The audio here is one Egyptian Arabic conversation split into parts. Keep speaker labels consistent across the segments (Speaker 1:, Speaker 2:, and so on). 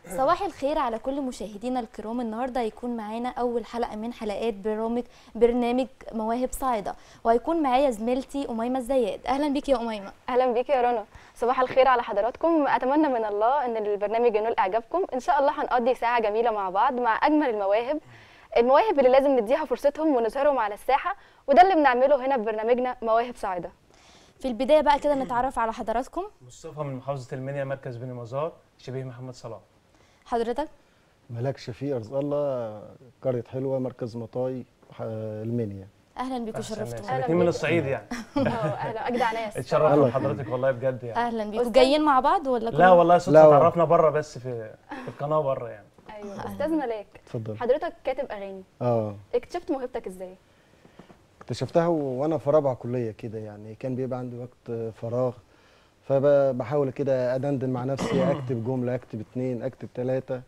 Speaker 1: صباح الخير على كل مشاهدينا الكرام النهارده هيكون معانا اول حلقه من حلقات برامج برنامج مواهب صاعده وهيكون معايا زميلتي اميمه الزياد اهلا بيكي يا اميمه
Speaker 2: اهلا بيكي يا رنا صباح الخير على حضراتكم اتمنى من الله ان البرنامج ينول اعجابكم ان شاء الله هنقضي ساعه جميله مع بعض مع اجمل المواهب المواهب اللي لازم نديها فرصتهم ونظهرهم على الساحه وده اللي بنعمله هنا في برنامجنا مواهب صاعده
Speaker 1: في البدايه بقى كده نتعرف على حضراتكم
Speaker 3: مصطفى من محافظه المنيا مركز بني مزار شبيه محمد صلاح
Speaker 1: حضرتك
Speaker 4: ملاك شفيق رزق الله قرية حلوة مركز مطاي ح- المنيا
Speaker 1: اهلا بيكم
Speaker 3: أحسن ناس.
Speaker 1: شرفتونا
Speaker 2: أهلا
Speaker 3: الاثنين من
Speaker 2: بيك.
Speaker 3: الصعيد يعني
Speaker 2: اه اهلا اجدع ناس
Speaker 3: اتشرفنا
Speaker 4: الله
Speaker 3: بحضرتك والله بجد يعني
Speaker 1: اهلا بيكم
Speaker 2: أستاذ-
Speaker 1: جايين مع بعض ولا
Speaker 3: لا
Speaker 1: كل-
Speaker 3: والله
Speaker 4: لا
Speaker 3: صدفه
Speaker 4: والله.
Speaker 3: تعرفنا بره بس في في القناه بره يعني
Speaker 2: ايوه استاذ ملاك
Speaker 4: اتفضل
Speaker 2: حضرتك كاتب اغاني
Speaker 4: اه
Speaker 2: اكتشفت موهبتك ازاي
Speaker 4: اكتشفتها و- وانا في رابعة كلية كده يعني كان بيبقى عندي وقت فراغ فبحاول كده ادندن مع نفسي اكتب جملة اكتب اتنين اكتب تلاتة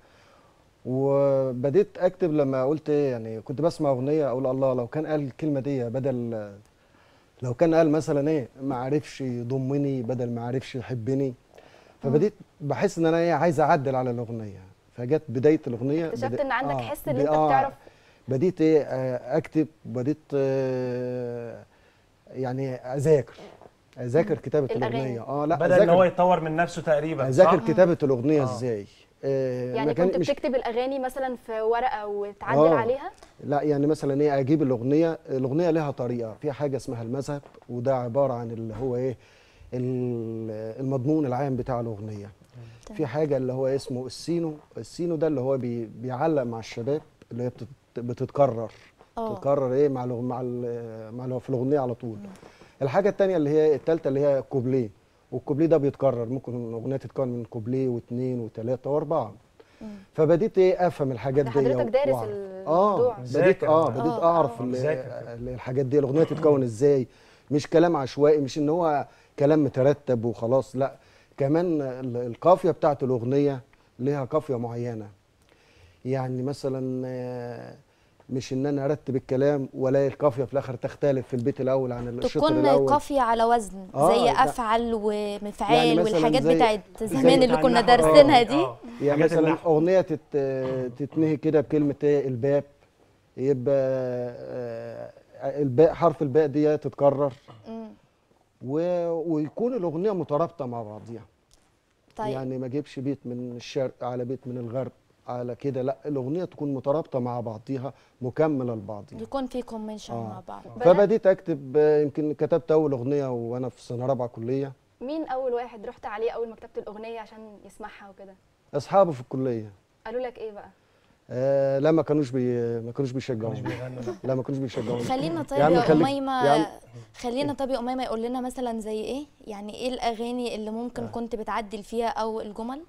Speaker 4: وبديت اكتب لما قلت ايه يعني كنت بسمع اغنية اقول الله لو كان قال الكلمة دي بدل لو كان قال مثلا ايه ما عرفش يضمني بدل ما عرفش يحبني فبديت بحس ان انا ايه عايز اعدل على الاغنيه فجت بدايه الاغنيه
Speaker 2: اكتشفت
Speaker 4: بدأ-
Speaker 2: ان عندك
Speaker 4: آه،
Speaker 2: حس ان
Speaker 4: ب-
Speaker 2: انت
Speaker 4: آه،
Speaker 2: بتعرف
Speaker 4: بديت ايه آه، اكتب بديت آه، يعني اذاكر اذاكر كتابه
Speaker 2: الأغاني.
Speaker 4: الاغنيه اه لا
Speaker 3: بدا ان هو
Speaker 4: اذاكر
Speaker 3: يطور من نفسه تقريبا
Speaker 4: اذاكر
Speaker 3: صح؟
Speaker 4: كتابه الاغنيه
Speaker 3: آه.
Speaker 4: ازاي آه،
Speaker 2: يعني
Speaker 4: ما كان-
Speaker 2: كنت
Speaker 4: مش-
Speaker 2: بتكتب الاغاني مثلا في ورقه وتعدل
Speaker 4: آه.
Speaker 2: عليها
Speaker 4: لا يعني مثلا ايه اجيب الاغنيه الاغنيه لها طريقه في حاجه اسمها المذهب وده عباره عن اللي هو ايه ال- المضمون العام بتاع الاغنيه في حاجه اللي هو اسمه السينو السينو ده اللي هو بي بيعلق مع الشباب اللي هي بتت- بتتكرر
Speaker 1: اه
Speaker 4: بتتكرر ايه مع الأغ- مع ال- مع ال- في الاغنيه على طول الحاجه الثانيه اللي هي الثالثه اللي هي كوبليه والكوبليه ده بيتكرر ممكن الاغنيه تتكون من كوبليه واثنين وثلاثه واربعه فبديت ايه افهم الحاجات
Speaker 2: ده
Speaker 4: دي
Speaker 2: حضرتك دارس
Speaker 4: وأعرف.
Speaker 2: الموضوع.
Speaker 4: اه بديت
Speaker 3: مذاكر.
Speaker 4: اه
Speaker 3: آه.
Speaker 4: بديت
Speaker 1: آه،
Speaker 4: اعرف
Speaker 1: آه.
Speaker 4: ال-
Speaker 3: مذاكر كده.
Speaker 4: ال- الحاجات دي الاغنيه تتكون ازاي مش كلام عشوائي مش ان هو كلام مترتب وخلاص لا كمان ال- القافيه بتاعت الاغنيه ليها قافيه معينه يعني مثلا آه، مش ان انا ارتب الكلام والاقي القافيه في الاخر تختلف في البيت الاول عن الشطر
Speaker 1: تكون
Speaker 4: الاول
Speaker 1: قافيه على وزن
Speaker 4: آه،
Speaker 1: زي
Speaker 4: لا.
Speaker 1: افعل ومفعال
Speaker 4: يعني مثلاً
Speaker 1: والحاجات
Speaker 4: زي-
Speaker 1: بتاعت
Speaker 4: زي
Speaker 1: زمان اللي
Speaker 3: بتاع
Speaker 1: كنا
Speaker 3: النحو.
Speaker 1: دارسينها
Speaker 3: آه،
Speaker 1: دي
Speaker 3: آه.
Speaker 4: يعني
Speaker 3: حاجات
Speaker 4: مثلا
Speaker 3: النحو.
Speaker 4: اغنيه تت... تتنهي كده بكلمه ايه الباب يبقى آه، الباء حرف الباء دي تتكرر
Speaker 1: مم.
Speaker 4: و... ويكون الاغنيه مترابطه مع بعضيها
Speaker 1: طيب
Speaker 4: يعني ما اجيبش بيت من الشرق على بيت من الغرب على كده لا الاغنيه تكون مترابطه مع بعضيها مكمله لبعضيها
Speaker 1: يكون في كومنشن
Speaker 4: آه.
Speaker 1: مع بعض
Speaker 4: فبديت اكتب آه، يمكن كتبت اول اغنيه وانا في سنه رابعه كليه
Speaker 2: مين اول واحد رحت عليه اول ما كتبت الاغنيه عشان يسمعها وكده
Speaker 4: اصحابي في الكليه
Speaker 2: قالوا لك ايه بقى
Speaker 4: آه لا ما كانوش بي... ما كانوش
Speaker 3: مش
Speaker 4: بيشجعوني
Speaker 3: بيغنوا لا.
Speaker 4: لا ما كانوش بيشجعوني
Speaker 1: خلينا طيب
Speaker 4: يا عم
Speaker 1: يا
Speaker 4: خليك-
Speaker 1: أميمة
Speaker 4: يا عم-
Speaker 1: خلينا طيب يا أميمة يقول لنا مثلا زي إيه يعني إيه الأغاني اللي ممكن
Speaker 4: آه.
Speaker 1: كنت بتعدل فيها أو الجمل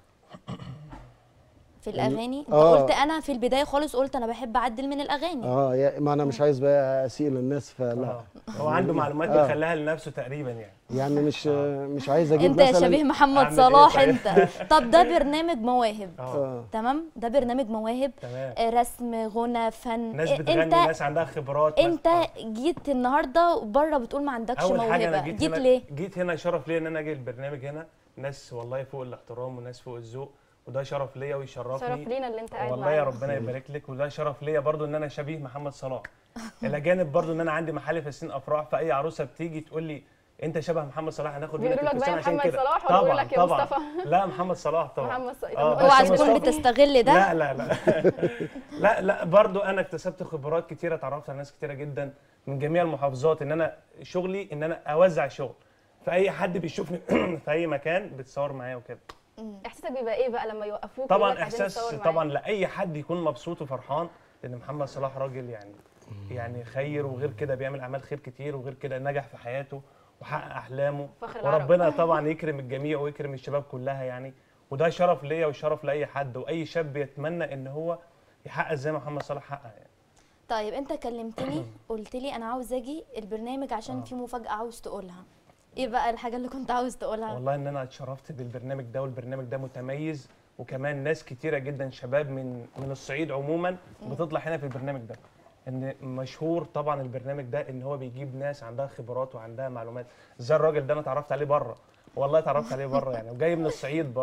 Speaker 1: في الأغاني أنت
Speaker 4: آه.
Speaker 1: قلت أنا في البداية خالص قلت أنا بحب أعدل من الأغاني
Speaker 4: اه يا- ما انا مش عايز بقى اسيء للناس فلا
Speaker 3: آه. هو عنده معلومات
Speaker 4: آه.
Speaker 3: بيخليها لنفسه تقريبا يعني
Speaker 4: يعني مش مش عايز اجيب
Speaker 1: أنت يا
Speaker 4: مثلا
Speaker 1: شبيه محمد
Speaker 3: أعمل إيه
Speaker 1: صلاح
Speaker 3: طيب؟
Speaker 1: أنت طب ده برنامج مواهب
Speaker 3: اه
Speaker 4: اه
Speaker 1: تمام ده برنامج مواهب
Speaker 3: تمام
Speaker 1: آه، رسم غنى فن
Speaker 3: ناس
Speaker 1: إيه،
Speaker 3: بتغني
Speaker 1: أنت
Speaker 3: ناس عندها خبرات ناس-
Speaker 1: أنت
Speaker 3: آه.
Speaker 1: جيت النهارده بره بتقول ما عندكش
Speaker 3: اول حاجه انا
Speaker 1: موهبة
Speaker 3: جيت,
Speaker 1: جيت
Speaker 3: هنا
Speaker 1: ليه؟
Speaker 3: جيت هنا شرف ليا ان انا اجي البرنامج هنا ناس والله فوق الاحترام وناس فوق الذوق وده شرف ليا ويشرفني
Speaker 2: شرف لينا اللي انت قاعد
Speaker 3: والله يا
Speaker 2: معانا.
Speaker 3: ربنا يبارك لك وده شرف ليا برضو ان انا شبيه محمد صلاح الاجانب برضو ان انا عندي محل فساتين افراح فاي عروسه بتيجي تقول لي انت شبه محمد صلاح هناخد منك
Speaker 2: بيقولوا لك بقى
Speaker 3: الفستان عشان
Speaker 2: محمد
Speaker 3: كده
Speaker 2: صلاح ولا بيقولوا
Speaker 3: طبعا
Speaker 2: لك يا
Speaker 3: طبعا
Speaker 2: مصطفى؟
Speaker 3: لا محمد صلاح طبعا
Speaker 2: محمد صلاح
Speaker 3: آه،
Speaker 2: طب
Speaker 3: بس
Speaker 1: اوعى
Speaker 3: مصطفى-
Speaker 1: تكون بتستغل ده
Speaker 3: لا لا لا لا لا برضو انا اكتسبت خبرات كتيره اتعرفت على ناس كتيره جدا من جميع المحافظات ان انا شغلي ان انا اوزع شغل فاي حد بيشوفني في اي مكان بتصور معايا وكده
Speaker 2: احساسك بيبقى ايه بقى لما يوقفوك ويقولوا
Speaker 3: طبعا
Speaker 2: لك عايزين
Speaker 3: احساس
Speaker 2: نصور معاك؟
Speaker 3: طبعا لاي حد يكون مبسوط وفرحان لان محمد صلاح راجل يعني يعني خير وغير كده بيعمل اعمال خير كتير وغير كده نجح في حياته وحقق احلامه
Speaker 2: فخر العرب.
Speaker 3: وربنا طبعا يكرم الجميع ويكرم الشباب كلها يعني وده شرف ليا وشرف لاي حد واي شاب يتمنى ان هو يحقق زي ما محمد صلاح حقق يعني
Speaker 1: طيب انت كلمتني قلت لي انا عاوز اجي البرنامج عشان في مفاجاه عاوز تقولها ايه بقى الحاجه اللي كنت عاوز تقولها
Speaker 3: والله ان انا اتشرفت بالبرنامج ده والبرنامج ده متميز وكمان ناس كتيره جدا شباب من من الصعيد عموما بتطلع هنا في البرنامج ده ان مشهور طبعا البرنامج ده ان هو بيجيب ناس عندها خبرات وعندها معلومات زي الراجل ده انا اتعرفت عليه بره والله اتعرفت عليه بره يعني وجاي من الصعيد برضه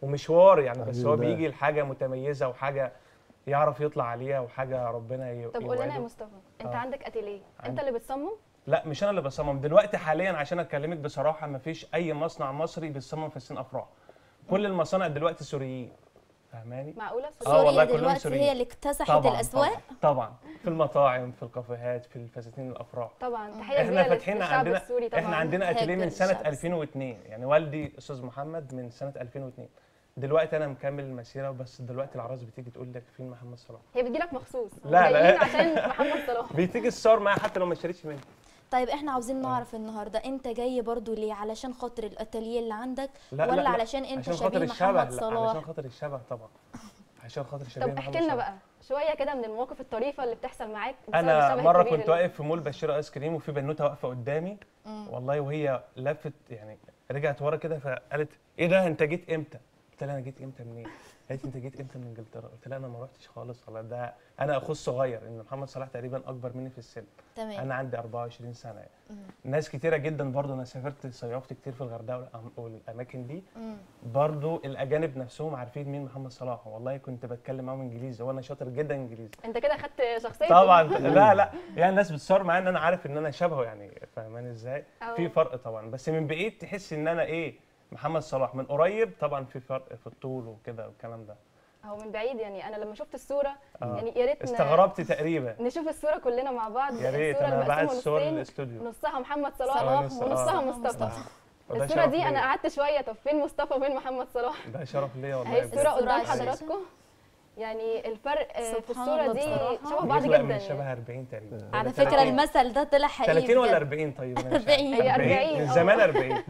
Speaker 3: ومشوار يعني بس هو
Speaker 4: حبيبي ده.
Speaker 3: بيجي لحاجه متميزه وحاجه يعرف يطلع عليها وحاجه ربنا ي-
Speaker 2: طب قول لنا يا
Speaker 3: يوعده.
Speaker 2: مصطفى انت
Speaker 3: آه.
Speaker 2: عندك اتيليه انت
Speaker 3: عندي.
Speaker 2: اللي بتصمم
Speaker 3: لا مش انا اللي بصمم دلوقتي حاليا عشان اكلمك بصراحه ما فيش اي مصنع مصري بيصمم فساتين افراح كل المصانع دلوقتي سوريين فاهماني
Speaker 2: معقوله
Speaker 3: آه
Speaker 1: سوريا
Speaker 3: والله كلهم
Speaker 1: دلوقتي
Speaker 3: سوريين.
Speaker 1: هي اللي اكتسحت
Speaker 3: طبعا
Speaker 1: الاسواق
Speaker 3: طبعا, طبعا في المطاعم في الكافيهات في الفساتين الافراح
Speaker 2: طبعا تحيه
Speaker 3: احنا
Speaker 2: كبيره
Speaker 3: فاتحين
Speaker 2: للشعب
Speaker 3: عندنا
Speaker 2: السوري طبعا
Speaker 3: احنا عندنا اتيليه من
Speaker 1: هاجر
Speaker 3: سنه
Speaker 1: الشعب.
Speaker 3: 2002 يعني والدي استاذ محمد من سنه 2002 دلوقتي انا مكمل المسيره بس دلوقتي العراس بتيجي تقول لك فين محمد صلاح
Speaker 2: هي بتجيلك مخصوص
Speaker 3: لا، لا.
Speaker 2: جايين عشان محمد صلاح
Speaker 3: بيتيجي الصور معايا حتى لو ما اشتريتش مني
Speaker 1: طيب احنا عاوزين نعرف النهارده انت جاي برضو ليه علشان خاطر الاتelier اللي عندك
Speaker 3: لا
Speaker 1: ولا
Speaker 3: لا لا.
Speaker 1: علشان انت
Speaker 3: عشان خاطر
Speaker 1: شبيه
Speaker 3: الشبه
Speaker 1: محمد
Speaker 3: لا
Speaker 1: صلاح
Speaker 3: علشان خاطر الشبه طبعا عشان خاطر شبيه
Speaker 2: طب
Speaker 3: محمد
Speaker 2: احكي لنا
Speaker 3: صلاح.
Speaker 2: بقى شويه كده من المواقف الطريفه اللي بتحصل معاك بسبب
Speaker 3: انا
Speaker 2: الشبه
Speaker 3: مره
Speaker 2: الكبير
Speaker 3: كنت
Speaker 2: اللي-
Speaker 3: واقف في مول بشتري ايس كريم وفي بنوته واقفه قدامي والله وهي لفت يعني رجعت ورا كده فقالت ايه ده انت جيت امتى؟ قلت لها انا جيت امتى منين؟ قالت لي انت جيت امتى من انجلترا؟ قلت لها انا ما رحتش خالص والله ده انا اخوه الصغير ان محمد صلاح تقريبا اكبر مني في السن
Speaker 1: تمام
Speaker 3: انا عندي 24 سنه يعني ناس كتيره جدا برضو انا سافرت صيفت كتير في الغردقه والأم- والاماكن دي
Speaker 1: مم.
Speaker 3: برضو الاجانب نفسهم عارفين مين محمد صلاح والله كنت بتكلم معاهم انجليزي وانا شاطر جدا انجليزي
Speaker 2: انت كده خدت شخصيه
Speaker 3: طبعا لا لا يعني الناس بتصور معايا ان انا عارف ان انا شبهه يعني فاهماني ازاي
Speaker 2: أو.
Speaker 3: في فرق طبعا بس من بعيد تحس ان انا ايه محمد صلاح من قريب طبعا في فرق في الطول وكده والكلام ده
Speaker 2: هو من بعيد يعني انا لما شفت الصوره
Speaker 3: آه.
Speaker 2: يعني يا ريت ن-
Speaker 3: استغربت تقريبا
Speaker 2: نشوف الصوره كلنا مع بعض
Speaker 3: يا ريت
Speaker 2: الصوره
Speaker 3: انا بعت
Speaker 2: المقسومه
Speaker 3: صور
Speaker 2: نصين
Speaker 3: للاستوديو
Speaker 2: نصها محمد صلاح
Speaker 1: صلاح
Speaker 3: ونص-
Speaker 2: ونصها
Speaker 1: آه.
Speaker 2: مصطفى
Speaker 3: آه. وده
Speaker 2: الصوره
Speaker 3: شرف
Speaker 2: دي انا
Speaker 3: ليا.
Speaker 2: قعدت شويه طب فين مصطفى وفين محمد صلاح
Speaker 3: ده شرف ليا والله
Speaker 2: اهي
Speaker 3: بجد.
Speaker 2: الصوره
Speaker 1: الصورة
Speaker 2: قدام
Speaker 1: على الشاشة.
Speaker 2: حضراتكم يعني الفرق آه، في
Speaker 1: سبحان
Speaker 2: الصوره
Speaker 1: الله
Speaker 2: دي
Speaker 1: بصراحة.
Speaker 2: شبه بعض
Speaker 3: بيخلق
Speaker 2: جدا
Speaker 3: من
Speaker 2: يعني
Speaker 3: شبه 40 تقريبا
Speaker 1: على
Speaker 3: ولا
Speaker 1: فكره
Speaker 3: 30.
Speaker 1: المثل ده طلع حقيقي
Speaker 3: 30 ولا
Speaker 1: بجد.
Speaker 3: 40 طيب أنا مش
Speaker 1: 40.
Speaker 3: عارف.
Speaker 2: هي 40
Speaker 3: من
Speaker 2: آه.
Speaker 3: زمان 40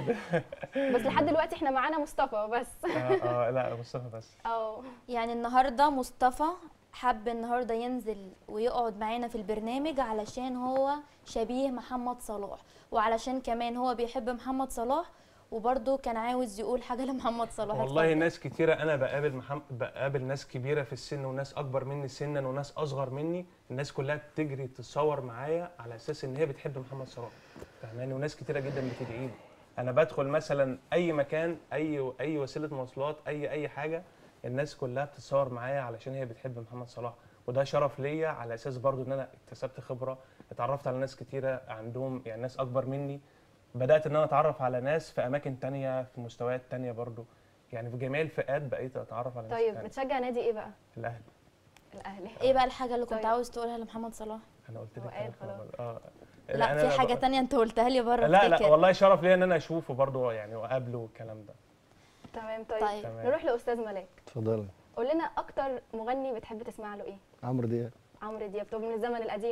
Speaker 2: بس لحد دلوقتي احنا معانا مصطفى بس
Speaker 3: اه اه لا مصطفى بس
Speaker 2: اه
Speaker 1: يعني النهارده مصطفى حب النهارده ينزل ويقعد معانا في البرنامج علشان هو شبيه محمد صلاح وعلشان كمان هو بيحب محمد صلاح وبرضه كان عاوز يقول حاجه لمحمد صلاح
Speaker 3: والله
Speaker 1: اتفضل.
Speaker 3: ناس كتيرة أنا بقابل محمد بقابل ناس كبيرة في السن وناس أكبر مني سنا وناس أصغر مني الناس كلها بتجري تتصور معايا على أساس إن هي بتحب محمد صلاح فاهماني وناس كتيرة جدا بتدعي لي أنا بدخل مثلا أي مكان أي أي وسيلة مواصلات أي أي حاجة الناس كلها بتتصور معايا علشان هي بتحب محمد صلاح وده شرف ليا على أساس برضو إن أنا اكتسبت خبرة اتعرفت على ناس كتيرة عندهم يعني ناس أكبر مني بدات ان انا اتعرف على ناس في اماكن تانية في مستويات تانية برضو يعني في جميع الفئات بقيت اتعرف على ناس
Speaker 2: طيب
Speaker 3: تانية
Speaker 2: بتشجع نادي ايه بقى
Speaker 3: الاهلي
Speaker 2: الاهلي
Speaker 1: ايه بقى الحاجه اللي كنت
Speaker 2: طيب.
Speaker 1: عاوز تقولها لمحمد صلاح
Speaker 3: انا قلت
Speaker 2: هو
Speaker 3: لك
Speaker 2: قال
Speaker 3: كده
Speaker 2: خلاص.
Speaker 3: خلاص. اه
Speaker 1: لا
Speaker 3: أنا
Speaker 1: في حاجه
Speaker 3: ب-
Speaker 1: تانية انت قلتها لي بره
Speaker 3: لا لا
Speaker 1: افتكر.
Speaker 3: والله شرف ليا ان انا اشوفه برضو يعني واقابله والكلام ده
Speaker 2: تمام طيب,
Speaker 1: طيب.
Speaker 3: تمام.
Speaker 2: نروح لاستاذ ملاك
Speaker 4: اتفضلي
Speaker 2: قول لنا اكتر مغني بتحب تسمع له ايه
Speaker 4: عمرو دياب
Speaker 2: عمرو دياب طب من الزمن القديم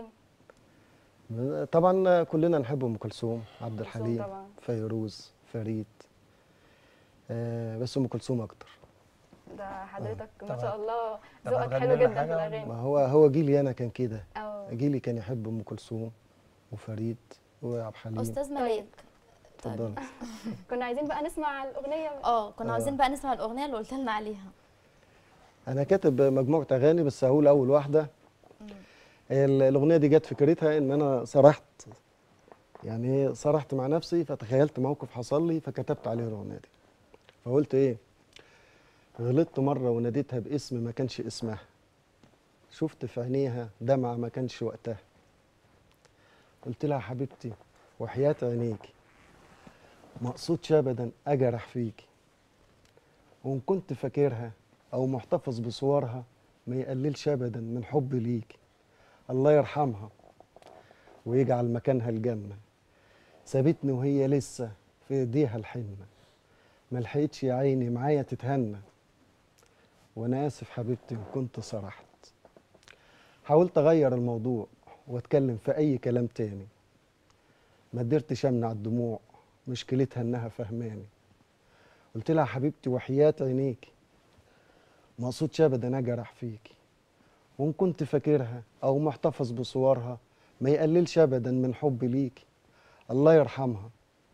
Speaker 4: طبعا كلنا نحب ام كلثوم عبد
Speaker 2: كلثوم
Speaker 4: الحليم
Speaker 2: طبعا.
Speaker 4: فيروز فريد آه بس ام كلثوم اكتر
Speaker 2: ده حضرتك ما
Speaker 3: طبعا.
Speaker 2: شاء الله
Speaker 3: طب
Speaker 2: ذوقك
Speaker 3: هتغني
Speaker 2: حلو
Speaker 3: لنا
Speaker 2: جدا في
Speaker 3: حاجة؟
Speaker 2: الاغاني
Speaker 4: ما هو هو جيلي انا كان كده
Speaker 2: اه
Speaker 4: جيلي كان يحب ام كلثوم وفريد وعبد الحليم
Speaker 1: استاذ ملاك
Speaker 4: اتفضلي
Speaker 2: كنا عايزين بقى نسمع الاغنيه
Speaker 1: اه كنا
Speaker 4: آه.
Speaker 1: عاوزين بقى نسمع الاغنيه اللي قلت لنا عليها
Speaker 4: انا كاتب مجموعه اغاني بس هقول اول واحده ال- الاغنيه دي جت فكرتها ان انا سرحت يعني سرحت مع نفسي فتخيلت موقف حصل لي فكتبت عليه الاغنيه دي فقلت ايه غلطت مره وناديتها باسم ما كانش اسمها شفت في عينيها دمعه ما كانش وقتها قلت لها حبيبتي وحياة عينيكي ما اقصدش ابدا اجرح فيكي وان كنت فاكرها او محتفظ بصورها ما يقللش ابدا من حبي ليكي الله يرحمها ويجعل مكانها الجنة سابتني وهي لسه في ايديها الحنة ما لحقتش يا عيني معايا تتهنى وانا اسف حبيبتي ان كنت سرحت حاولت اغير الموضوع واتكلم في اي كلام تاني ما قدرتش امنع الدموع مشكلتها انها فهماني قلت لها حبيبتي وحياة عينيكي ما اقصدش ابدا اجرح فيكي وان كنت فاكرها او محتفظ بصورها ما يقللش ابدا من حبي ليكي الله يرحمها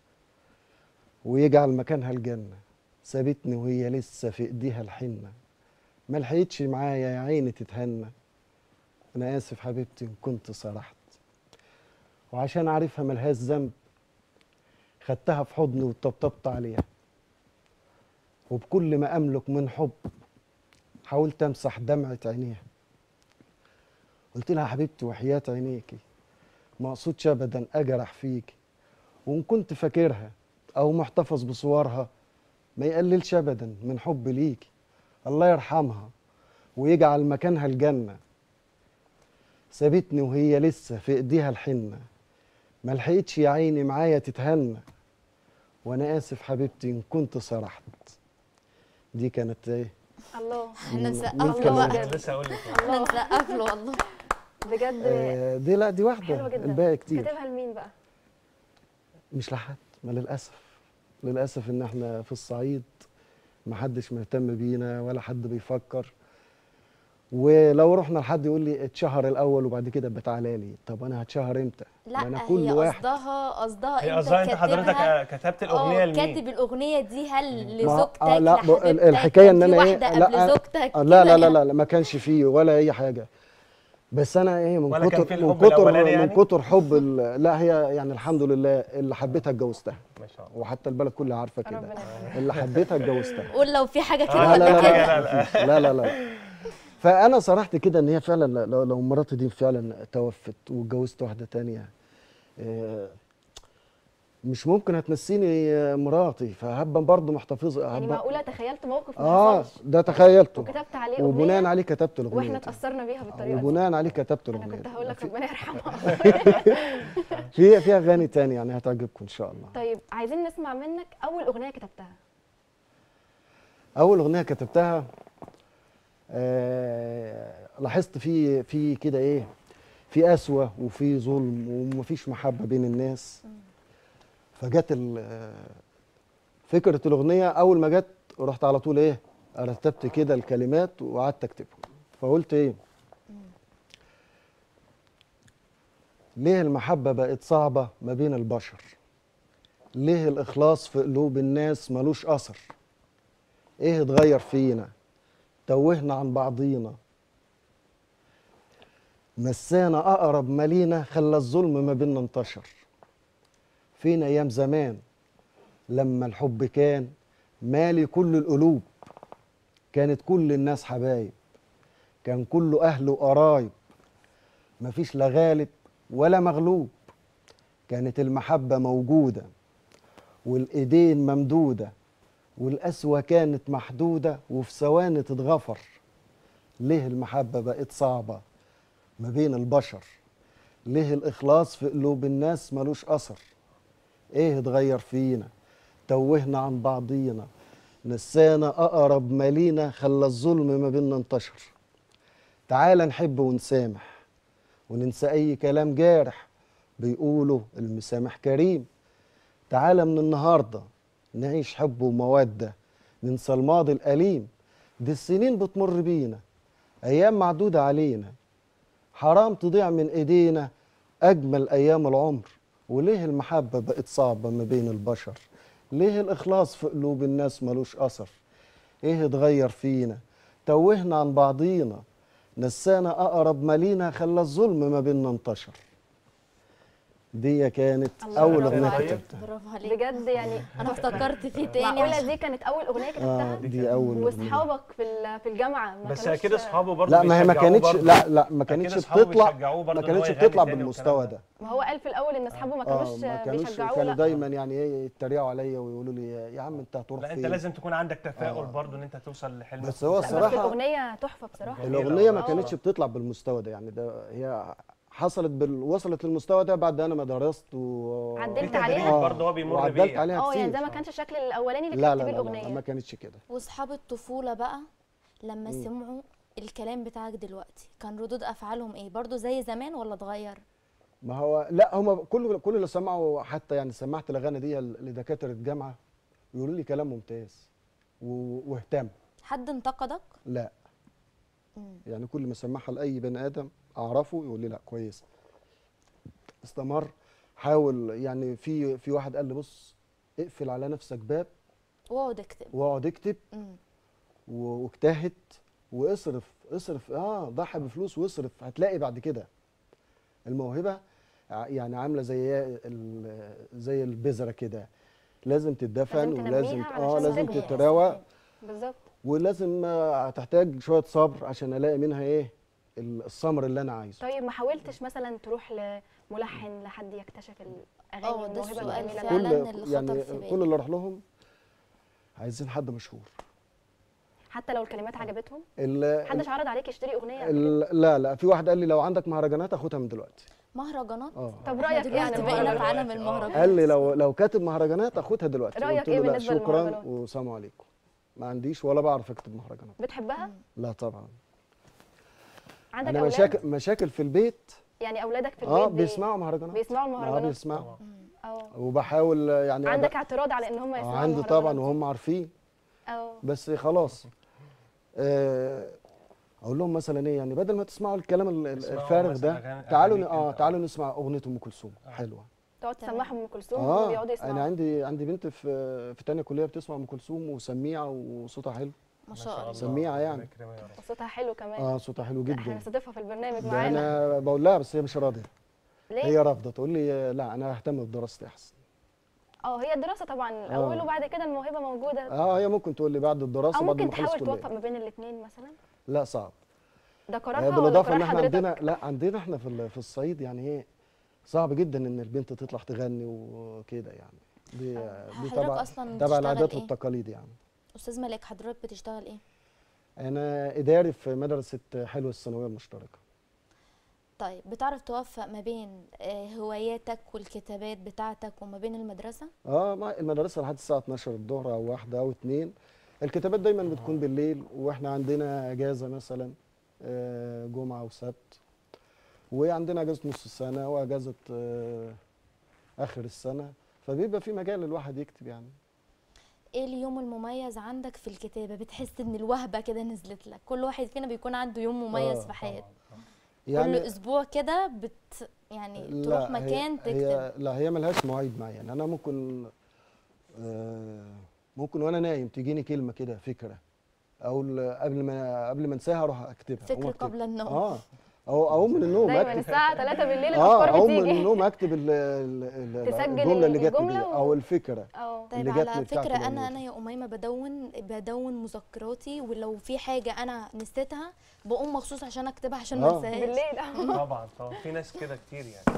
Speaker 4: ويجعل مكانها الجنة سابتني وهي لسه في ايديها الحنة ما لحقتش معايا يا عيني تتهنى انا اسف حبيبتي ان كنت سرحت وعشان عارفها ملهاش ذنب خدتها في حضني وطبطبت عليها وبكل ما املك من حب حاولت امسح دمعه عينيها قلت لها حبيبتي وحياه عينيكي ما اقصدش ابدا اجرح فيكي وان كنت فاكرها او محتفظ بصورها ما يقللش ابدا من حب ليكي الله يرحمها ويجعل مكانها الجنه سابتني وهي لسه في ايديها الحنه ما لحقتش يا عيني معايا تتهنى وانا اسف حبيبتي ان كنت سرحت دي كانت ايه
Speaker 2: الله
Speaker 1: احنا
Speaker 4: مين
Speaker 1: نسقف
Speaker 2: الله
Speaker 1: له
Speaker 2: بجد.
Speaker 1: بقى
Speaker 3: أنا لسه اقول لك
Speaker 1: احنا نسقف له والله
Speaker 2: بجد
Speaker 4: آه دي لا دي واحده
Speaker 2: حلوه جدا
Speaker 4: الباقي كتير
Speaker 2: كاتبها لمين بقى
Speaker 4: مش لحد ما للاسف للاسف ان احنا في الصعيد محدش مهتم بينا ولا حد بيفكر ولو رحنا لحد يقول لي اتشهر الاول وبعد كده بتعالى لي طب انا هتشهر امتى
Speaker 1: لا
Speaker 4: ما انا كل
Speaker 1: هي
Speaker 4: واحد
Speaker 1: قصدها قصدها
Speaker 3: هي
Speaker 1: انت
Speaker 3: قصدها انت
Speaker 1: كاتبها-
Speaker 3: حضرتك كتبت الاغنيه
Speaker 1: اه
Speaker 3: لمين؟
Speaker 1: كاتب الاغنيه دي هل
Speaker 4: ما-
Speaker 1: لزوجتك
Speaker 4: آه، لا، ب- ال-
Speaker 1: لحبيبتك
Speaker 4: الحكايه ان
Speaker 1: كان
Speaker 4: انا
Speaker 1: في
Speaker 4: ايه
Speaker 1: واحده
Speaker 4: لا
Speaker 1: قبل زوجتك
Speaker 4: آه، لا
Speaker 1: كده
Speaker 4: لا لا
Speaker 1: يعني.
Speaker 4: لا, لا ما كانش فيه ولا اي حاجه بس انا ايه من
Speaker 3: ولا كان في
Speaker 4: كتر من
Speaker 3: الحب
Speaker 4: كتر
Speaker 3: الأولاني
Speaker 4: من
Speaker 3: يعني؟
Speaker 4: كتر حب ال- لا هي يعني الحمد لله اللي حبيتها اتجوزتها
Speaker 3: ما شاء الله
Speaker 4: وحتى البلد كلها عارفه كده
Speaker 2: ربنا يخليك
Speaker 4: اللي حبيتها اتجوزتها
Speaker 1: قول لو في حاجه
Speaker 3: آه،
Speaker 1: كده
Speaker 4: لا
Speaker 1: ولا
Speaker 4: لا لا
Speaker 1: كده
Speaker 3: لا،
Speaker 4: لا لا لا, لا, لا. فانا صرحت كده ان هي فعلا لو, لو مراتي دي فعلا توفت واتجوزت واحده تانية آه، مش ممكن هتنسيني آه، مراتي فهبقى برضه محتفظه
Speaker 2: يعني
Speaker 4: هبقى-
Speaker 2: معقوله تخيلت موقف ما
Speaker 4: اه
Speaker 2: حصلش
Speaker 4: ده تخيلته
Speaker 2: وكتبت عليه
Speaker 4: وبناء
Speaker 2: اغنيه
Speaker 4: عليه كتبت الاغنيه
Speaker 2: واحنا
Speaker 4: دي.
Speaker 2: اتاثرنا بيها بالطريقه دي
Speaker 4: وبناء عليه كتبت
Speaker 2: انا
Speaker 4: الاغنيه
Speaker 2: كنت
Speaker 4: دي.
Speaker 2: هقول لك
Speaker 4: في-
Speaker 2: ربنا يرحمها
Speaker 4: في في اغاني تانية يعني هتعجبكم ان شاء الله
Speaker 2: طيب عايزين نسمع منك اول اغنيه كتبتها
Speaker 4: اول اغنيه كتبتها آه لاحظت في في كده ايه في قسوه وفي ظلم ومفيش محبه بين الناس فجت ال- آه، فكره الاغنيه اول ما جت رحت على طول ايه رتبت كده الكلمات وقعدت اكتبهم فقلت ايه ليه المحبه بقت صعبه ما بين البشر ليه الاخلاص في قلوب الناس ملوش اثر ايه اتغير فينا توهنا عن بعضينا نسانا اقرب مالينا خلى الظلم ما بينا انتشر فين ايام زمان لما الحب كان مالي كل القلوب كانت كل الناس حبايب كان كله اهل وقرايب مفيش لا غالب ولا مغلوب كانت المحبه موجوده والايدين ممدوده والقسوة كانت محدودة وفي ثواني تتغفر ليه المحبة بقت صعبة ما بين البشر ليه الإخلاص في قلوب الناس ملوش أثر إيه اتغير فينا توهنا عن بعضينا نسانا أقرب مالينا خلى الظلم ما بينا انتشر تعال نحب ونسامح وننسى أي كلام جارح بيقولوا المسامح كريم تعالى من النهارده نعيش حب ومودة ننسى الماضي الأليم دي السنين بتمر بينا أيام معدودة علينا حرام تضيع من إيدينا أجمل أيام العمر وليه المحبة بقت صعبة ما بين البشر ليه الإخلاص في قلوب الناس ملوش أثر إيه اتغير فينا توهنا عن بعضينا نسانا أقرب مالينا خلى الظلم ما بيننا انتشر دي كانت
Speaker 2: الله،
Speaker 4: أول
Speaker 2: برافو
Speaker 4: أغنية
Speaker 2: عليك.
Speaker 4: كتبتها
Speaker 1: برافو عليك
Speaker 2: بجد يعني
Speaker 1: انا افتكرت فيه تاني
Speaker 2: معقوله
Speaker 1: عشان-
Speaker 2: دي كانت اول اغنيه كتبتها
Speaker 4: آه دي أول أغنية.
Speaker 2: واصحابك في ال- في الجامعه ما
Speaker 3: بس
Speaker 2: كانوش-
Speaker 3: اكيد اصحابه برضه
Speaker 4: لا ما هي ما
Speaker 3: بيشجعوه
Speaker 4: كانتش
Speaker 3: برضه.
Speaker 4: لا لا ما كانتش
Speaker 3: أكيد أصحابه
Speaker 4: بتطلع
Speaker 3: بيشجعوه برضه
Speaker 4: ما
Speaker 3: إن هو
Speaker 4: كانتش
Speaker 3: يغني
Speaker 4: بتطلع
Speaker 3: تاني
Speaker 4: بالمستوى
Speaker 3: والكلام
Speaker 4: ده
Speaker 2: ما هو قال في الاول ان اصحابه ما
Speaker 4: اه
Speaker 2: كانوش
Speaker 4: ما كانوش
Speaker 2: بيشجعوه
Speaker 4: كانوا
Speaker 2: لا
Speaker 4: دايما يعني ايه يتريقوا عليا ويقولوا لي يا عم انت هتروح
Speaker 3: لا
Speaker 4: فين
Speaker 3: انت لازم تكون عندك تفاؤل
Speaker 4: آه.
Speaker 3: برضه ان انت توصل لحلمك
Speaker 4: بس هو
Speaker 2: لا، بس
Speaker 4: الصراحه
Speaker 2: الاغنيه تحفه بصراحه
Speaker 3: جميلة
Speaker 4: الاغنيه ما
Speaker 2: والله.
Speaker 4: كانتش بتطلع بالمستوى ده يعني ده هي حصلت بال... وصلت للمستوى ده بعد انا ما درست و
Speaker 2: عدلت
Speaker 3: في تدريب
Speaker 2: عليها؟
Speaker 3: برضه هو بيمر
Speaker 4: وعدلت
Speaker 3: بيه
Speaker 4: عليها
Speaker 2: اه
Speaker 4: كتير
Speaker 2: يعني ده ما كانش الشكل الاولاني اللي
Speaker 4: لا
Speaker 2: كتبت
Speaker 4: لا,
Speaker 2: بيه
Speaker 4: لا, لا,
Speaker 2: الاغنيه
Speaker 4: لا ما كانتش كده
Speaker 1: واصحاب الطفوله بقى لما سمعوا الكلام بتاعك دلوقتي كان ردود افعالهم ايه برضو زي زمان ولا اتغير
Speaker 4: ما هو لا هم كل كل اللي سمعوا حتى يعني سمعت الاغاني دي لدكاتره جامعه يقولوا لي كلام ممتاز و- واهتم
Speaker 1: حد انتقدك
Speaker 4: لا
Speaker 1: مم.
Speaker 4: يعني كل ما اسمعها لاي بني ادم اعرفه يقول لي لا كويس استمر حاول يعني في في واحد قال لي بص اقفل على نفسك باب
Speaker 1: واقعد اكتب
Speaker 4: واقعد اكتب
Speaker 1: مم.
Speaker 4: و- واجتهد واصرف اصرف اه ضحي بفلوس واصرف هتلاقي بعد كده الموهبه ع- يعني عامله زي ال- زي البذره كده لازم تدفن
Speaker 2: لازم
Speaker 4: ولازم
Speaker 2: تنميها
Speaker 4: اه
Speaker 2: علشان
Speaker 4: لازم
Speaker 2: تكبر.
Speaker 4: تتراوى
Speaker 2: بالظبط
Speaker 4: ولازم آه، هتحتاج شويه صبر عشان الاقي منها ايه ال- الثمر اللي انا عايزه
Speaker 2: طيب ما حاولتش مثلا تروح لملحن لحد يكتشف الاغاني
Speaker 1: اه، ده
Speaker 2: والموهبه
Speaker 1: السؤال
Speaker 2: الجميله
Speaker 1: فعلا.
Speaker 2: اللي
Speaker 4: كل
Speaker 2: عندك؟
Speaker 1: اللي خطر
Speaker 4: يعني
Speaker 1: في بالي.
Speaker 4: كل اللي اروح لهم عايزين حد مشهور
Speaker 2: حتى لو الكلمات عجبتهم
Speaker 4: ال-
Speaker 2: محدش عرض عليك يشتري اغنيه قبل كده؟
Speaker 4: ال- لا لا في واحد قال لي لو عندك مهرجانات اخدها من دلوقتي
Speaker 1: مهرجانات
Speaker 4: اه
Speaker 2: طب
Speaker 1: احنا
Speaker 2: رايك ايه عن
Speaker 1: دلوقتي بقينا في
Speaker 2: المهرجانات
Speaker 1: عالم المهرجانات
Speaker 4: قال لي لو لو كاتب مهرجانات اخدها دلوقتي
Speaker 2: رأيك
Speaker 4: قلت
Speaker 2: إيه
Speaker 4: له لا
Speaker 2: بالنسبة
Speaker 4: شكرا
Speaker 2: للمهرجانات؟
Speaker 4: وسلام عليكم ما عنديش ولا بعرف اكتب مهرجانات
Speaker 2: بتحبها
Speaker 4: لا طبعا
Speaker 2: عندك
Speaker 4: انا
Speaker 2: اولاد
Speaker 4: مشاكل مشاكل في البيت
Speaker 2: يعني اولادك في البيت
Speaker 4: اه
Speaker 2: بي-
Speaker 4: بيسمعوا مهرجانات
Speaker 2: بيسمعوا
Speaker 4: اه
Speaker 2: المهرجانات
Speaker 4: بيسمعوا
Speaker 2: اه
Speaker 4: وبحاول يعني
Speaker 2: عندك
Speaker 4: أبقى-
Speaker 2: اعتراض على ان هم
Speaker 4: آه،
Speaker 2: يسمعوا
Speaker 4: عندي طبعا
Speaker 2: المهرجانات؟
Speaker 4: وهم عارفين
Speaker 2: اه
Speaker 4: بس خلاص آه، اقول لهم مثلا ايه يعني بدل ما تسمعوا الكلام ال- ال-
Speaker 3: اسمعوا
Speaker 4: الفارغ
Speaker 3: مثلا
Speaker 4: ده
Speaker 3: أغاني-
Speaker 4: تعالوا ن-
Speaker 3: أغانيك
Speaker 4: اه
Speaker 3: أنت.
Speaker 4: تعالوا نسمع اغنيه ام كلثوم حلوه
Speaker 2: تقعد
Speaker 1: تمام.
Speaker 2: تسمعهم ام كلثوم وهم بيقعدوا
Speaker 4: اه
Speaker 2: يسمعوا
Speaker 4: انا عندي عندي بنت في في تانية كليه بتسمع ام كلثوم وسميعه وصوتها حلو
Speaker 1: ما شاء الله
Speaker 4: سميعة يعني.
Speaker 3: ربنا يكرمها يا رب.
Speaker 2: صوتها حلو كمان
Speaker 4: اه صوتها حلو
Speaker 2: لا، احنا
Speaker 4: جدا
Speaker 2: نستضيفها في البرنامج
Speaker 4: ده
Speaker 2: معانا
Speaker 4: انا بقول لها بس هي مش راضيه
Speaker 2: ليه؟
Speaker 4: هي رافضه تقول لي لا انا ههتم بدراستي احسن
Speaker 2: اه هي الدراسه طبعا الاول
Speaker 4: آه.
Speaker 2: وبعد كده الموهبه موجوده
Speaker 4: اه هي ممكن تقول لي بعد الدراسه
Speaker 2: او
Speaker 4: بعد
Speaker 2: ممكن
Speaker 4: ما اخلص
Speaker 2: تحاول
Speaker 4: كليه
Speaker 2: توفق ما بين الاثنين مثلا
Speaker 4: لا صعب
Speaker 2: ده
Speaker 4: آه،
Speaker 2: قرارها ولا
Speaker 4: بالاضافه ان
Speaker 2: قرار
Speaker 4: احنا
Speaker 2: حضرتك
Speaker 4: عندنا لا عندنا احنا في ال- في الصعيد يعني ايه صعب جدا ان البنت تطلع تغني وكده يعني دي دي
Speaker 1: حضرتك
Speaker 4: تبع
Speaker 1: اصلا
Speaker 4: تبع
Speaker 1: بتشتغل
Speaker 4: العادات
Speaker 1: ايه
Speaker 4: والتقاليد يعني
Speaker 1: استاذ ملاك حضرتك بتشتغل ايه
Speaker 4: انا اداري في مدرسه حلوه الثانويه المشتركه
Speaker 1: طيب بتعرف توفق ما بين آه، هواياتك والكتابات بتاعتك وما بين المدرسه
Speaker 4: اه ما المدرسه لحد الساعه 12 الظهر او واحدة او اتنين الكتابات دايما بتكون بالليل واحنا عندنا اجازه مثلا آه، جمعه وسبت وعندنا اجازه نص السنه واجازه آه، اخر السنه فبيبقى في مجال الواحد يكتب يعني
Speaker 1: ايه اليوم المميز عندك في الكتابه بتحس ان الوهبه كده نزلت لك كل واحد فينا بيكون عنده يوم مميز
Speaker 4: آه،
Speaker 1: في حياته كل
Speaker 4: يعني
Speaker 1: اسبوع كده بت يعني
Speaker 4: لا،
Speaker 1: تروح
Speaker 4: هي-
Speaker 1: مكان تكتب
Speaker 4: هي لا هي ملهاش مواعيد معينه انا ممكن آه، ممكن وانا نايم تجيني كلمه كده فكره او ال- قبل ما قبل ما انساها اروح اكتبها أقوم
Speaker 1: فكر
Speaker 4: أكتبها.
Speaker 1: قبل النوم
Speaker 4: اه او اقوم من النوم
Speaker 2: دايما
Speaker 4: اكتب
Speaker 2: الساعه 3 بالليل
Speaker 4: اه
Speaker 2: الافكار
Speaker 4: اقوم من
Speaker 2: بتيجي
Speaker 4: النوم اكتب ال- ال- ال-
Speaker 2: تسجل
Speaker 4: الجمله اللي جت
Speaker 2: الجملة
Speaker 4: دي
Speaker 2: و-
Speaker 4: او الفكره
Speaker 2: اه
Speaker 1: طيب
Speaker 4: اللي جات
Speaker 1: على
Speaker 4: لي بتاعت
Speaker 1: فكرة
Speaker 4: الأغنية
Speaker 1: أنا
Speaker 4: دي.
Speaker 1: أنا يا أميمة بدون بدون مذكراتي ولو في حاجة أنا نسيتها بقوم مخصوص عشان أكتبها عشان ما
Speaker 4: آه.
Speaker 1: انساهاش
Speaker 2: بالليل اه
Speaker 3: طبعا طبعا في ناس كده كتير يعني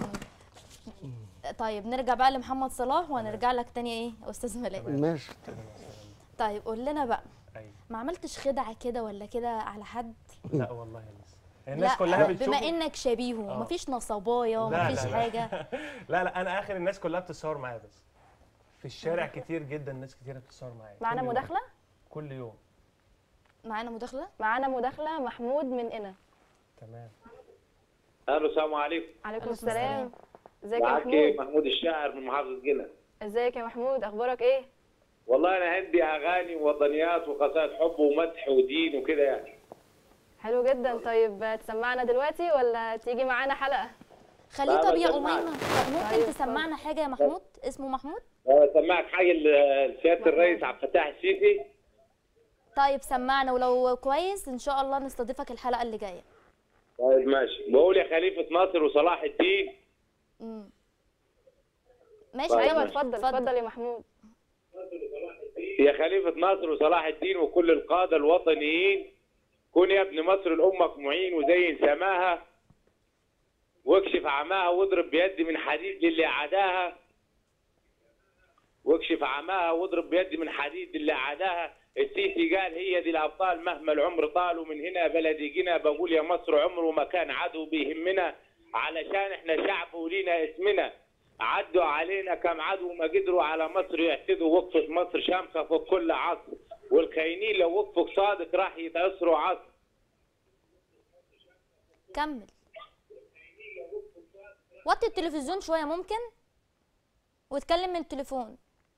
Speaker 1: طيب نرجع بقى لمحمد صلاح وهنرجع لك تاني إيه يا أستاذ ملاك
Speaker 4: ماشي
Speaker 1: طيب قول لنا بقى
Speaker 3: ايوه
Speaker 1: ما عملتش خدعة كده ولا كده على حد
Speaker 3: لا والله لسه الناس
Speaker 1: لا
Speaker 3: كلها
Speaker 1: بما
Speaker 3: بتشوف
Speaker 1: إنك شبيهه
Speaker 3: آه.
Speaker 1: مفيش نصبايا
Speaker 3: لا،
Speaker 1: مفيش
Speaker 3: لا، لا.
Speaker 1: حاجة
Speaker 3: لا لا انا اخر الناس كلها بتتصور معايا بس في الشارع كتير جدا ناس كتير بتتصور معايا
Speaker 2: معانا
Speaker 3: كل يوم.
Speaker 2: مداخله
Speaker 3: كل يوم
Speaker 1: معانا مداخلة
Speaker 2: معانا مداخله محمود من قنا
Speaker 3: تمام
Speaker 5: الو السلام عليكم
Speaker 2: عليكم
Speaker 1: عليكم
Speaker 2: السلام ازيك يا
Speaker 5: معاك
Speaker 2: محمود
Speaker 5: محمود الشاعر من محافظه جنة
Speaker 2: ازيك يا محمود اخبارك ايه
Speaker 5: والله انا عندي اغاني ووطنيات وقصائد حب ومدح ودين وكده يعني
Speaker 2: حلو جدا طيب تسمعنا دلوقتي ولا تيجي معانا حلقه
Speaker 1: خليه
Speaker 5: لا،
Speaker 1: طب يا
Speaker 5: بسمعك.
Speaker 1: أميمة طب ممكن
Speaker 2: طيب،
Speaker 1: تسمعنا حاجة يا محمود اسمه محمود
Speaker 5: سمعك حاجه ل- لسياده الرئيس عبد الفتاح السيسي
Speaker 1: طيب سمعنا ولو كويس إن شاء الله نستضيفك الحلقة اللي جاية
Speaker 5: طيب ماشي بقول يا خليفه ناصر وصلاح الدين
Speaker 1: مم. ماشي
Speaker 5: طيب،
Speaker 2: ايوه
Speaker 1: كمل.
Speaker 5: ماشي.
Speaker 2: اتفضل اتفضل يا محمود
Speaker 5: يا خليفه ناصر وصلاح الدين وكل القاده الوطنيين كن يا ابن مصر لامك معين وزين سماها واكشف عماها واضرب بيد من حديد للي عداها واكشف عماها واضرب بيد من حديد اللي عداها السيسي قال هي دي الابطال مهما العمر طال ومن هنا بلدي جنا بقول يا مصر عمره ما كان عدو بيهمنا علشان احنا شعب ولينا اسمنا عدوا علينا كم عدو ما قدروا على مصر يعتدوا وقفة مصر شامخة في كل عصر والخاينين لو وقفوا صادق راح يتأثروا عصر
Speaker 1: كمل وطي التلفزيون شوية ممكن واتكلم من التليفون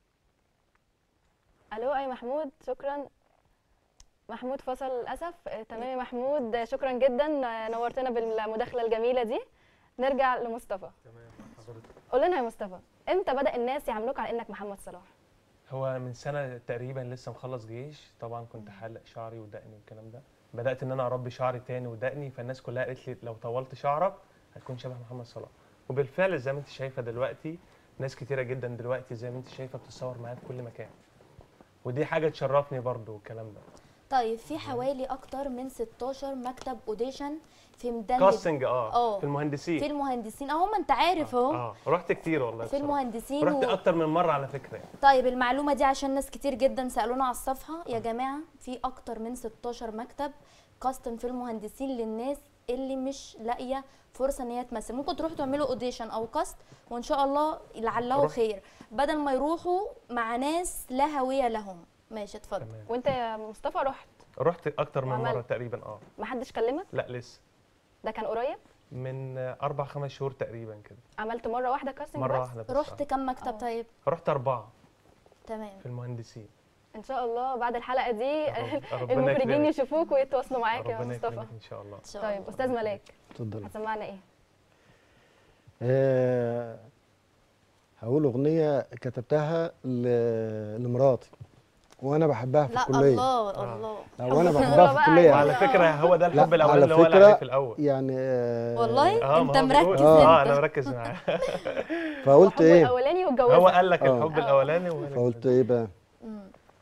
Speaker 2: الو اي محمود شكرا محمود فصل للاسف آه، تمام يا محمود آه، شكرا جدا آه، نورتنا بالمداخله الجميله دي نرجع لمصطفى
Speaker 3: تمام حضرتك
Speaker 2: قول لنا يا مصطفى امتى بدا الناس يعاملوك على انك محمد صلاح
Speaker 3: هو من سنه تقريبا لسه مخلص جيش طبعا كنت حلق شعري ودقني والكلام ده بدات ان انا اربي شعري تاني ودقني فالناس كلها قالت لي لو طولت شعرك هتكون شبه محمد صلاح وبالفعل زي ما انت شايفه دلوقتي ناس كتيره جدا دلوقتي زي ما انت شايفه بتتصور معايا في كل مكان ودي حاجه تشرفني برضو والكلام ده
Speaker 1: طيب في حوالي اكتر من 16 مكتب اوديشن في ميدان
Speaker 3: كاستنج اه
Speaker 1: اه.
Speaker 3: في المهندسين
Speaker 1: في المهندسين اهو ما انت عارف اهو
Speaker 3: اه رحت كتير والله
Speaker 1: في
Speaker 3: بصراحة.
Speaker 1: المهندسين
Speaker 3: رحت
Speaker 1: و...
Speaker 3: اكتر من مره على فكره يعني.
Speaker 1: طيب المعلومه دي عشان ناس كتير جدا سالونا على الصفحه يا جماعه في اكتر من 16 مكتب كاستم في المهندسين للناس اللي مش لاقيه فرصه ان هي تمثل ممكن تروحوا تعملوا اوديشن او كاست وان شاء الله لعله
Speaker 3: روح.
Speaker 1: خير بدل ما يروحوا مع ناس لا هويه لهم ماشي اتفضل
Speaker 3: تمام
Speaker 2: وانت يا مصطفى رحت
Speaker 3: رحت اكتر من
Speaker 2: وعملت.
Speaker 3: مره تقريبا اه
Speaker 2: ما حدش كلمك
Speaker 3: لا لسه
Speaker 2: ده كان قريب
Speaker 3: من آه، اربع خمس شهور تقريبا كده
Speaker 2: عملت مره واحده كاستنج
Speaker 3: مره
Speaker 2: بس
Speaker 3: واحده بس
Speaker 1: رحت
Speaker 3: آه.
Speaker 1: كم مكتب
Speaker 2: اه.
Speaker 1: طيب
Speaker 3: رحت اربعه
Speaker 1: تمام
Speaker 3: في المهندسين
Speaker 2: ان شاء الله بعد الحلقه دي
Speaker 3: رب- ربنا
Speaker 2: المخرجين
Speaker 3: يكرمك.
Speaker 2: يشوفوك ويتواصلوا معاك يا
Speaker 3: ربنا
Speaker 2: مصطفى
Speaker 3: يكرمك ان شاء الله
Speaker 1: ان شاء
Speaker 2: طيب
Speaker 1: الله
Speaker 2: استاذ ملاك
Speaker 4: اتفضل
Speaker 2: هتسمعنا ايه
Speaker 4: آه هقول اغنيه كتبتها ل- لمراتي وانا بحبها في
Speaker 1: لا
Speaker 4: الكليه
Speaker 1: الله
Speaker 3: آه.
Speaker 1: الله
Speaker 4: لا، وانا
Speaker 2: حب
Speaker 4: بحبها في
Speaker 2: بقى
Speaker 4: الكليه
Speaker 3: وعلى
Speaker 2: آه.
Speaker 3: فكره هو ده الحب
Speaker 4: لا،
Speaker 3: الاولاني
Speaker 4: على
Speaker 3: اللي هو قال
Speaker 4: فكرة
Speaker 3: عليه في الاول
Speaker 4: يعني آه
Speaker 1: والله
Speaker 3: اه
Speaker 1: انت
Speaker 3: ما هو بيقول-
Speaker 1: مركز
Speaker 3: اه
Speaker 1: انت
Speaker 3: انا مركز معاه
Speaker 4: فقلت
Speaker 2: الحب
Speaker 4: ايه
Speaker 2: الاولاني
Speaker 3: هو
Speaker 2: والجواز
Speaker 3: قال لك
Speaker 4: آه.
Speaker 3: الحب الاولاني وهو قال لك
Speaker 4: فقلت ايه بقى
Speaker 1: مم.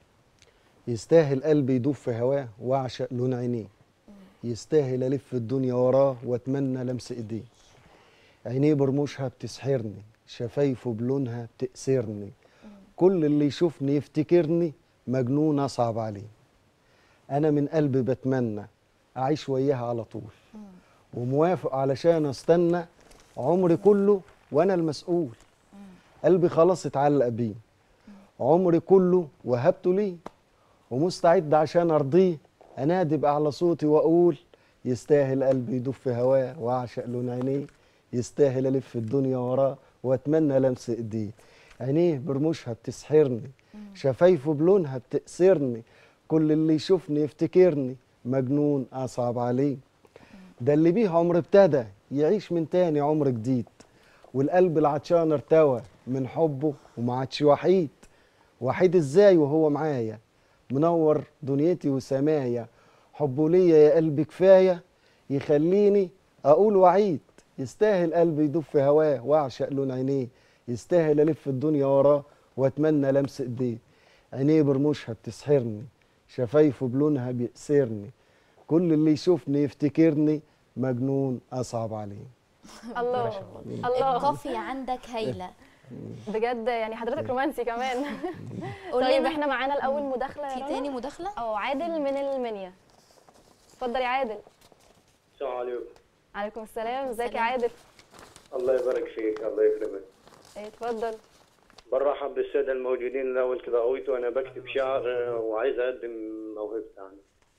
Speaker 4: يستاهل قلبي يدوب في هواه واعشق لون عينيه يستاهل الف الدنيا وراه واتمنى لمس ايديه عينيه برموشها بتسحرني شفايفه بلونها بتأسرني كل اللي يشوفني يفتكرني مجنون اصعب عليه انا من قلبي بتمنى اعيش وياها على طول وموافق علشان استنى عمري كله وانا المسؤول قلبي خلاص اتعلق بيه عمري كله وهبته ليه ومستعد عشان ارضيه انادي باعلى صوتي واقول يستاهل قلبي يدوب في هواه واعشق لون عينيه يستاهل الف الدنيا وراه واتمنى لمس ايديه عينيه برموشها بتسحرني شفايفه بلونها بتأسرني كل اللي يشوفني يفتكرني مجنون اصعب عليه ده اللي بيه عمر ابتدى يعيش من تاني عمر جديد والقلب العطشان ارتوى من حبه وما عادش وحيد وحيد ازاي وهو معايا منور دنيتي وسمايا حبه ليا يا قلبي كفايه يخليني اقول وعيد يستاهل قلبي يدوب في هواه واعشق لون عينيه يستاهل الف الدنيا وراه واتمنى لمس ايديه عينيه برموشها بتسحرني شفايفه بلونها بيأسرني كل اللي يشوفني يفتكرني مجنون اصعب عليه
Speaker 2: الله
Speaker 3: ما شاء الله.
Speaker 2: الله
Speaker 1: القافية عندك هايلة
Speaker 2: بجد يعني حضرتك رومانسي كمان
Speaker 1: قول
Speaker 2: طيب
Speaker 1: لنا
Speaker 2: احنا معانا الاول مداخله يا
Speaker 1: في
Speaker 2: رنا
Speaker 1: تاني مداخلة
Speaker 2: اه عادل من المنيا اتفضل يا عادل
Speaker 6: السلام عليكم
Speaker 2: عليكم السلام ازيك يا
Speaker 1: السلام.
Speaker 2: عادل
Speaker 6: الله يبارك فيك الله يكرمك
Speaker 2: ايه، اتفضل
Speaker 6: برحب بالسادة الموجودين الأول كذا قويت وأنا بكتب شعر آه، وعايز أقدم موهبتي يعني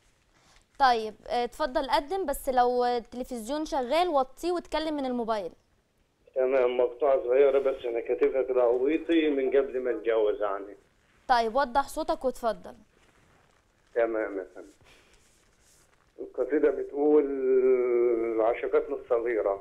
Speaker 1: طيب اه، اتفضل قدم بس لو التلفزيون شغال وطيه واتكلم من الموبايل
Speaker 6: تمام مقطوعة صغيرة بس أنا كاتبها كذا قويتي من قبل ما أتجوز يعني
Speaker 1: طيب وضح صوتك واتفضل
Speaker 6: تمام يا فندم القصيدة بتقول عشقتنا الصغيرة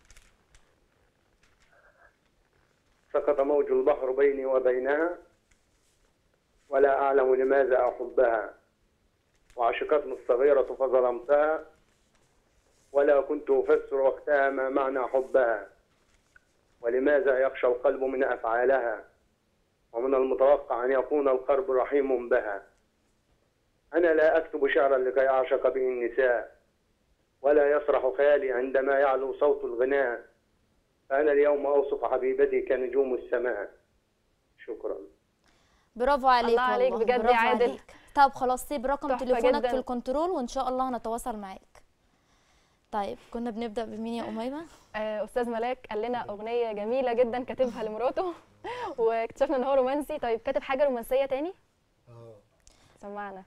Speaker 6: سقط موج البحر بيني وبينها ولا أعلم لماذا أحبها وعشقتني الصغيرة فظلمتها ولا كنت أفسر وقتها ما معنى حبها ولماذا يخشى القلب من أفعالها ومن المتوقع أن يكون القلب رحيم بها أنا لا أكتب شعرا لكي أعشق به النساء ولا يسرح خيالي عندما يعلو صوت الغناء فأنا اليوم أوصف حبيبتي كنجوم السماء شكرا
Speaker 1: برافو عليك
Speaker 2: الله عليك
Speaker 1: والله،
Speaker 2: بجد يا
Speaker 1: برافو
Speaker 2: عادل.
Speaker 1: عليك. طب خلاص سيب رقم
Speaker 2: تحفة
Speaker 1: تليفونك
Speaker 2: جداً.
Speaker 1: في الكنترول وان شاء الله هنتواصل معاك طيب كنا بنبدأ بمين يا أميمة
Speaker 2: آه، استاذ ملاك قال لنا اغنيه جميله جدا كاتبها لمراته واكتشفنا ان هو رومانسي طيب كاتب حاجه رومانسيه تاني سمعنا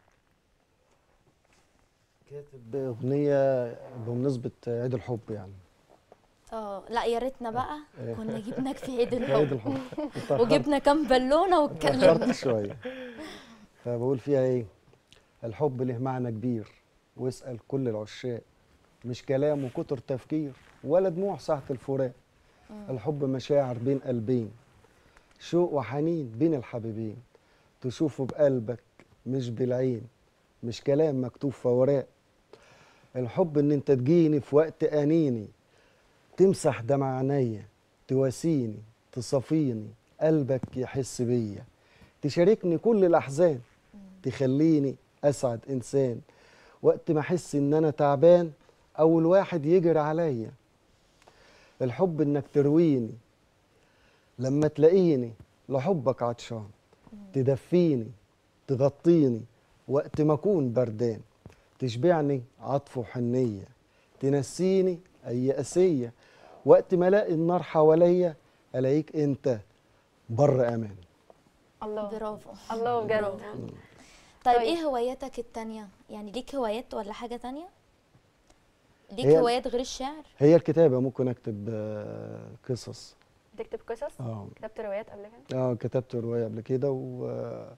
Speaker 4: كاتب اغنيه بمناسبه عيد الحب يعني
Speaker 1: اه لا يا ريتنا بقى كنا جبناك في عيد
Speaker 4: عيد
Speaker 1: الحب
Speaker 4: الحب اتأخرت-
Speaker 1: وجبنا كام بالونة واتكلمنا
Speaker 4: اتأخرت شويه فبقول فيها ايه الحب له معنى كبير واسأل كل العشاق مش كلام وكتر تفكير ولا دموع ساعة الفراق الحب مشاعر بين قلبين شوق وحنين بين الحبيبين تشوفه بقلبك مش بالعين مش كلام مكتوب في ورق الحب ان انت تجيني في وقت انيني تمسح دمع عينيا تواسيني تصافيني قلبك يحس بيا تشاركني كل الاحزان تخليني اسعد انسان وقت ما احس ان انا تعبان اول واحد يجري عليا الحب انك ترويني لما تلاقيني لحبك عطشان تدفيني تغطيني وقت ما اكون بردان تشبعني عطف وحنيه تنسيني اي قاسيه وقت ما الاقي النار حواليا الاقيك انت بر امان
Speaker 2: الله
Speaker 1: برافو
Speaker 2: الله بجد
Speaker 1: برافو. طيب
Speaker 2: طيب.
Speaker 1: ايه هواياتك التانية يعني ليك هوايات ولا حاجة تانية ليك
Speaker 4: هي-
Speaker 1: هوايات غير الشعر
Speaker 4: هي الكتابه ممكن اكتب آه، قصص
Speaker 2: بتكتب قصص
Speaker 4: اه
Speaker 2: كتبت روايات قبل كده
Speaker 4: اه كتبت روايه قبل كده و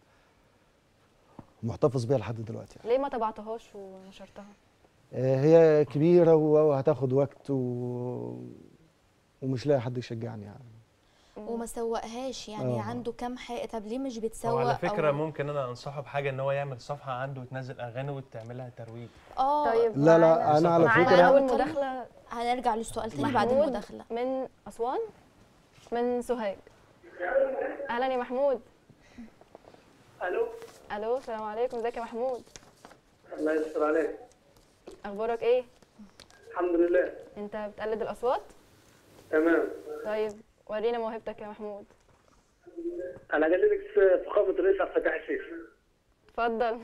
Speaker 4: محتفظ بيها لحد دلوقتي يعني.
Speaker 2: ليه ما طبعتهاش ونشرتها
Speaker 4: آه، هي كبيره و- وهتاخد وقت و... ومش لاقي حد يشجعني يعني
Speaker 1: وما سوقهاش يعني
Speaker 4: آه.
Speaker 1: عنده كام حاجة طب ليه مش
Speaker 3: هو
Speaker 1: بتسوق
Speaker 3: على فكره
Speaker 1: أو-
Speaker 3: ممكن انا انصحه بحاجه ان هو يعمل صفحه عنده وتنزل اغاني وتعملها ترويج
Speaker 1: اه
Speaker 2: طيب
Speaker 4: لا لا
Speaker 2: معانا-
Speaker 4: انا على
Speaker 2: معانا
Speaker 4: فكره
Speaker 2: اول
Speaker 1: مكالمة.
Speaker 2: مداخله
Speaker 1: هنرجع للسؤال تاني بعد
Speaker 2: محمود
Speaker 1: المداخلة
Speaker 2: من اسوان من سوهاج اهلا يا محمود
Speaker 6: الو
Speaker 2: الو السلام عليكم ازيك يا محمود
Speaker 6: الله يستر عليك
Speaker 2: اخبارك ايه
Speaker 6: الحمد لله
Speaker 2: انت بتقلد الاصوات
Speaker 6: تمام
Speaker 2: طيب ورينا موهبتك يا محمود
Speaker 6: انا اكلمك فخامه الرئيس عبد الفتاح السيسي
Speaker 2: اتفضل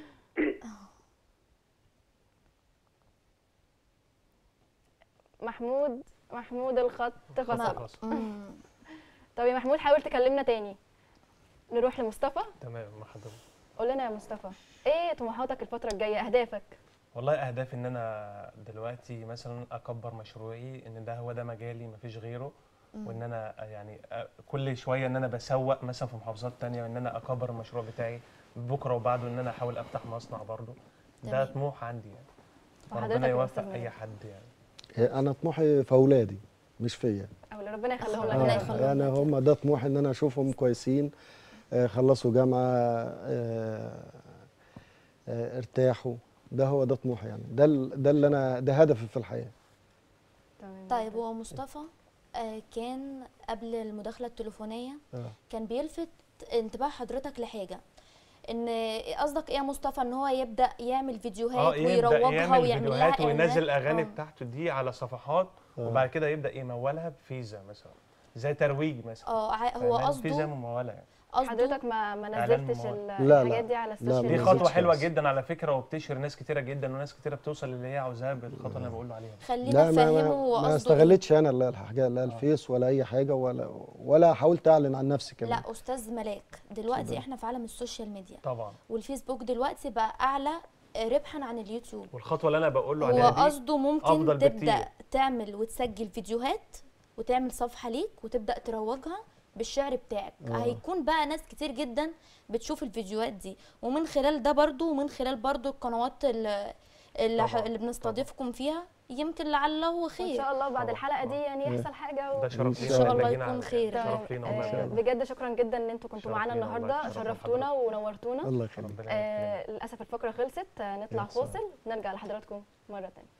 Speaker 2: محمود محمود الخط فصل
Speaker 3: خلاص
Speaker 1: مم.
Speaker 2: طب يا محمود حاول تكلمنا تاني نروح لمصطفى
Speaker 3: تمام مع حضرتك
Speaker 2: قول لنا يا مصطفى ايه طموحاتك الفتره الجايه اهدافك
Speaker 3: والله اهدافي ان انا دلوقتي مثلا اكبر مشروعي ان ده هو ده مجالي مفيش غيره وان انا يعني أ- كل شويه ان انا بسوق مثلا في محافظات تانية وان انا اكبر المشروع بتاعي بكره وبعده ان انا احاول افتح مصنع برضه ده
Speaker 1: تمام.
Speaker 3: طموح عندي يعني
Speaker 2: وحضرتك
Speaker 3: ربنا
Speaker 2: يا
Speaker 3: يوفق
Speaker 2: أستاذ
Speaker 3: اي
Speaker 2: مجد؟
Speaker 3: حد يعني
Speaker 4: هي انا طموحي في اولادي مش فيا
Speaker 2: او اللي ربنا يخليهم لك
Speaker 1: ربنا
Speaker 2: دايما.
Speaker 1: يخليهم.
Speaker 4: يعني هم ده طموحي ان انا اشوفهم كويسين آه، خلصوا جامعه آه، آه، ارتاحوا ده هو ده طموحي يعني ده ال- ده اللي انا ده هدفي في الحياه
Speaker 2: تمام
Speaker 1: طيب هو مصطفى آه، كان قبل المداخلة التليفونية
Speaker 4: آه.
Speaker 1: كان بيلفت انتباه حضرتك لحاجة ان قصدك ايه يا مصطفى ان هو يبدأ يعمل فيديوهات
Speaker 3: اه يبدا
Speaker 1: ويروجها
Speaker 3: يعمل
Speaker 1: ويعمل لها
Speaker 3: فيديوهات وينزل
Speaker 1: إعلانات.
Speaker 3: الاغاني
Speaker 1: آه.
Speaker 3: بتاعته دي على صفحات
Speaker 4: آه.
Speaker 3: وبعد كده يبدا يمولها بفيزا مثلا زي ترويج مثلا
Speaker 1: اه ع- هو
Speaker 3: فاهمان؟ فيزا
Speaker 1: قصده
Speaker 3: مموله يعني
Speaker 1: قصده
Speaker 2: حضرتك ما ما
Speaker 3: إعلان
Speaker 2: نزلتش
Speaker 3: ممول.
Speaker 2: ال-
Speaker 4: لا، لا.
Speaker 2: الحاجات دي على
Speaker 4: لا،
Speaker 2: السوشيال
Speaker 3: دي
Speaker 4: ما
Speaker 2: ميديا
Speaker 3: خطوه
Speaker 4: نزلتش
Speaker 3: حلوه
Speaker 4: بس.
Speaker 3: جدا على فكره وبتشهر ناس كتيره جدا وناس كتيره بتوصل للي هي عاوزاها بالخطوه اللي انا بقول له عليها
Speaker 1: خلينا
Speaker 4: لا ما
Speaker 1: نفهمه
Speaker 4: ما,
Speaker 1: هو
Speaker 4: ما
Speaker 1: قصده إيه.
Speaker 4: استغلتش انا لا الحاجه لا الفيس ولا اي حاجه ولا ولا حاولت اعلن عن نفسي كمان
Speaker 1: لا استاذ ملاك دلوقتي
Speaker 4: اتفضل.
Speaker 1: احنا في عالم السوشيال ميديا
Speaker 3: طبعا
Speaker 1: والفيسبوك دلوقتي بقى اعلى ربحا عن اليوتيوب
Speaker 3: والخطوه اللي انا بقول له
Speaker 1: هو
Speaker 3: عليها دي
Speaker 1: قصده ممكن
Speaker 3: أفضل
Speaker 1: تبدا
Speaker 3: بكتير.
Speaker 1: تعمل وتسجل فيديوهات وتعمل صفحه ليك وتبدا تروجها بالشعر بتاعك
Speaker 4: آه.
Speaker 1: هيكون بقى ناس كتير جدا بتشوف الفيديوهات دي ومن خلال ده برضو ومن خلال برضو القنوات اللي, اللي,
Speaker 3: طبعاً،
Speaker 1: اللي بنستضيفكم فيها يمكن لعله
Speaker 2: وان
Speaker 1: خير
Speaker 2: شاء الله بعد
Speaker 3: طبعا.
Speaker 2: الحلقه دي
Speaker 3: آه.
Speaker 2: يعني يحصل حاجه و...
Speaker 3: ده شرف
Speaker 4: إن
Speaker 3: لينا
Speaker 4: شاء
Speaker 1: الله
Speaker 3: إحنا جينا
Speaker 1: يكون
Speaker 3: على-
Speaker 1: خير.
Speaker 3: شرف لينا والله
Speaker 2: آه،
Speaker 3: بجد.
Speaker 2: بجد شكرا جدا ان انتوا كنتوا
Speaker 3: شرف
Speaker 2: معانا
Speaker 3: لينا والله،
Speaker 2: النهارده
Speaker 3: شرف
Speaker 2: شرفتونا
Speaker 3: لحضرتك.
Speaker 2: ونورتونا
Speaker 4: الله يخليك
Speaker 3: ربنا يخليك
Speaker 2: آه للاسف الفقره خلصت آه نطلع
Speaker 4: يا سلام.
Speaker 2: فاصل نرجع لحضراتكم مره تانية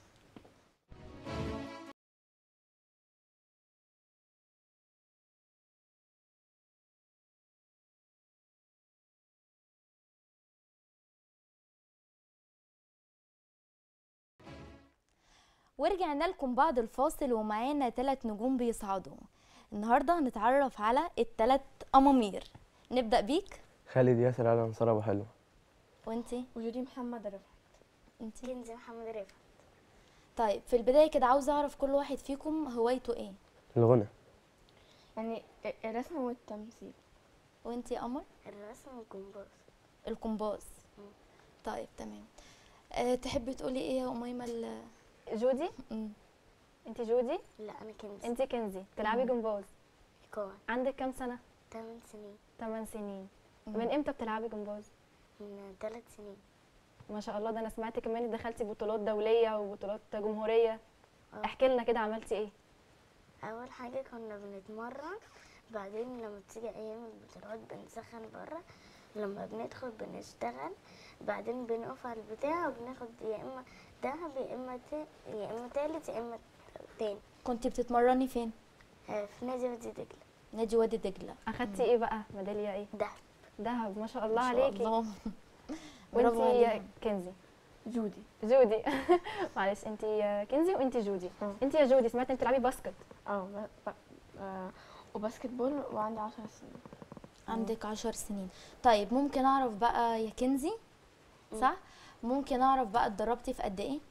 Speaker 1: ورجعنا لكم بعد الفاصل ومعانا ثلاث نجوم بيصعدوا النهارده هنتعرف على الثلاث امامير نبدا بيك
Speaker 7: خالد ياسر على انصار ابو حلو
Speaker 1: وانتي
Speaker 8: وجودي محمد رفعت
Speaker 1: انتي
Speaker 8: كنزي محمد رفعت
Speaker 1: طيب في البدايه كده عاوزه اعرف كل واحد فيكم هوايته ايه
Speaker 7: الغنى
Speaker 8: يعني الرسم والتمثيل
Speaker 1: وانتي يا قمر
Speaker 8: الرسم والجمباز
Speaker 1: الكومباز طيب تمام أه تحبي تقولي ايه يا اميمه ال-
Speaker 2: جودي
Speaker 1: مم.
Speaker 2: انت جودي
Speaker 8: لا انا كنزي
Speaker 2: انت كنزي بتلعبي جمباز
Speaker 8: كون
Speaker 2: عندك كام سنه
Speaker 8: 8 سنين
Speaker 2: 8 سنين
Speaker 1: مم.
Speaker 2: من امتى بتلعبي جمباز
Speaker 8: من 3 سنين
Speaker 2: ما شاء الله ده انا سمعت كمان إنك دخلتي بطولات دوليه وبطولات جمهوريه
Speaker 8: آه.
Speaker 2: احكي لنا كده عملتي ايه
Speaker 8: اول حاجه كنا بنتمرن بعدين لما بتيجي ايام البطولات بنسخن بره لما بندخل بنشتغل بعدين بنقف على البتاع وبناخد يا اما دهب يا اما تا- يا اما تالت يا اما تاني
Speaker 1: كنت بتتمرني فين
Speaker 8: آه، في نادي وادي دجله
Speaker 1: نادي وادي دجله
Speaker 2: اخدتي ايه بقى ميداليه ايه
Speaker 8: دهب
Speaker 2: دهب ما شاء الله
Speaker 1: ما شاء
Speaker 2: عليكي
Speaker 1: الله. برافو
Speaker 2: وانتي
Speaker 1: عليها.
Speaker 2: كنزي
Speaker 9: جودي
Speaker 2: جودي معلش انتي كنزي وانتي جودي
Speaker 9: اه.
Speaker 2: انتي يا جودي سمعت انت بتلعبي باسكت
Speaker 9: اه ب- ب- آه، وباسكت بول وعندي 10 سنين
Speaker 1: عندك عشر سنين طيب ممكن اعرف بقى يا كنزي صح ممكن اعرف بقى اتدربتي في قد ايه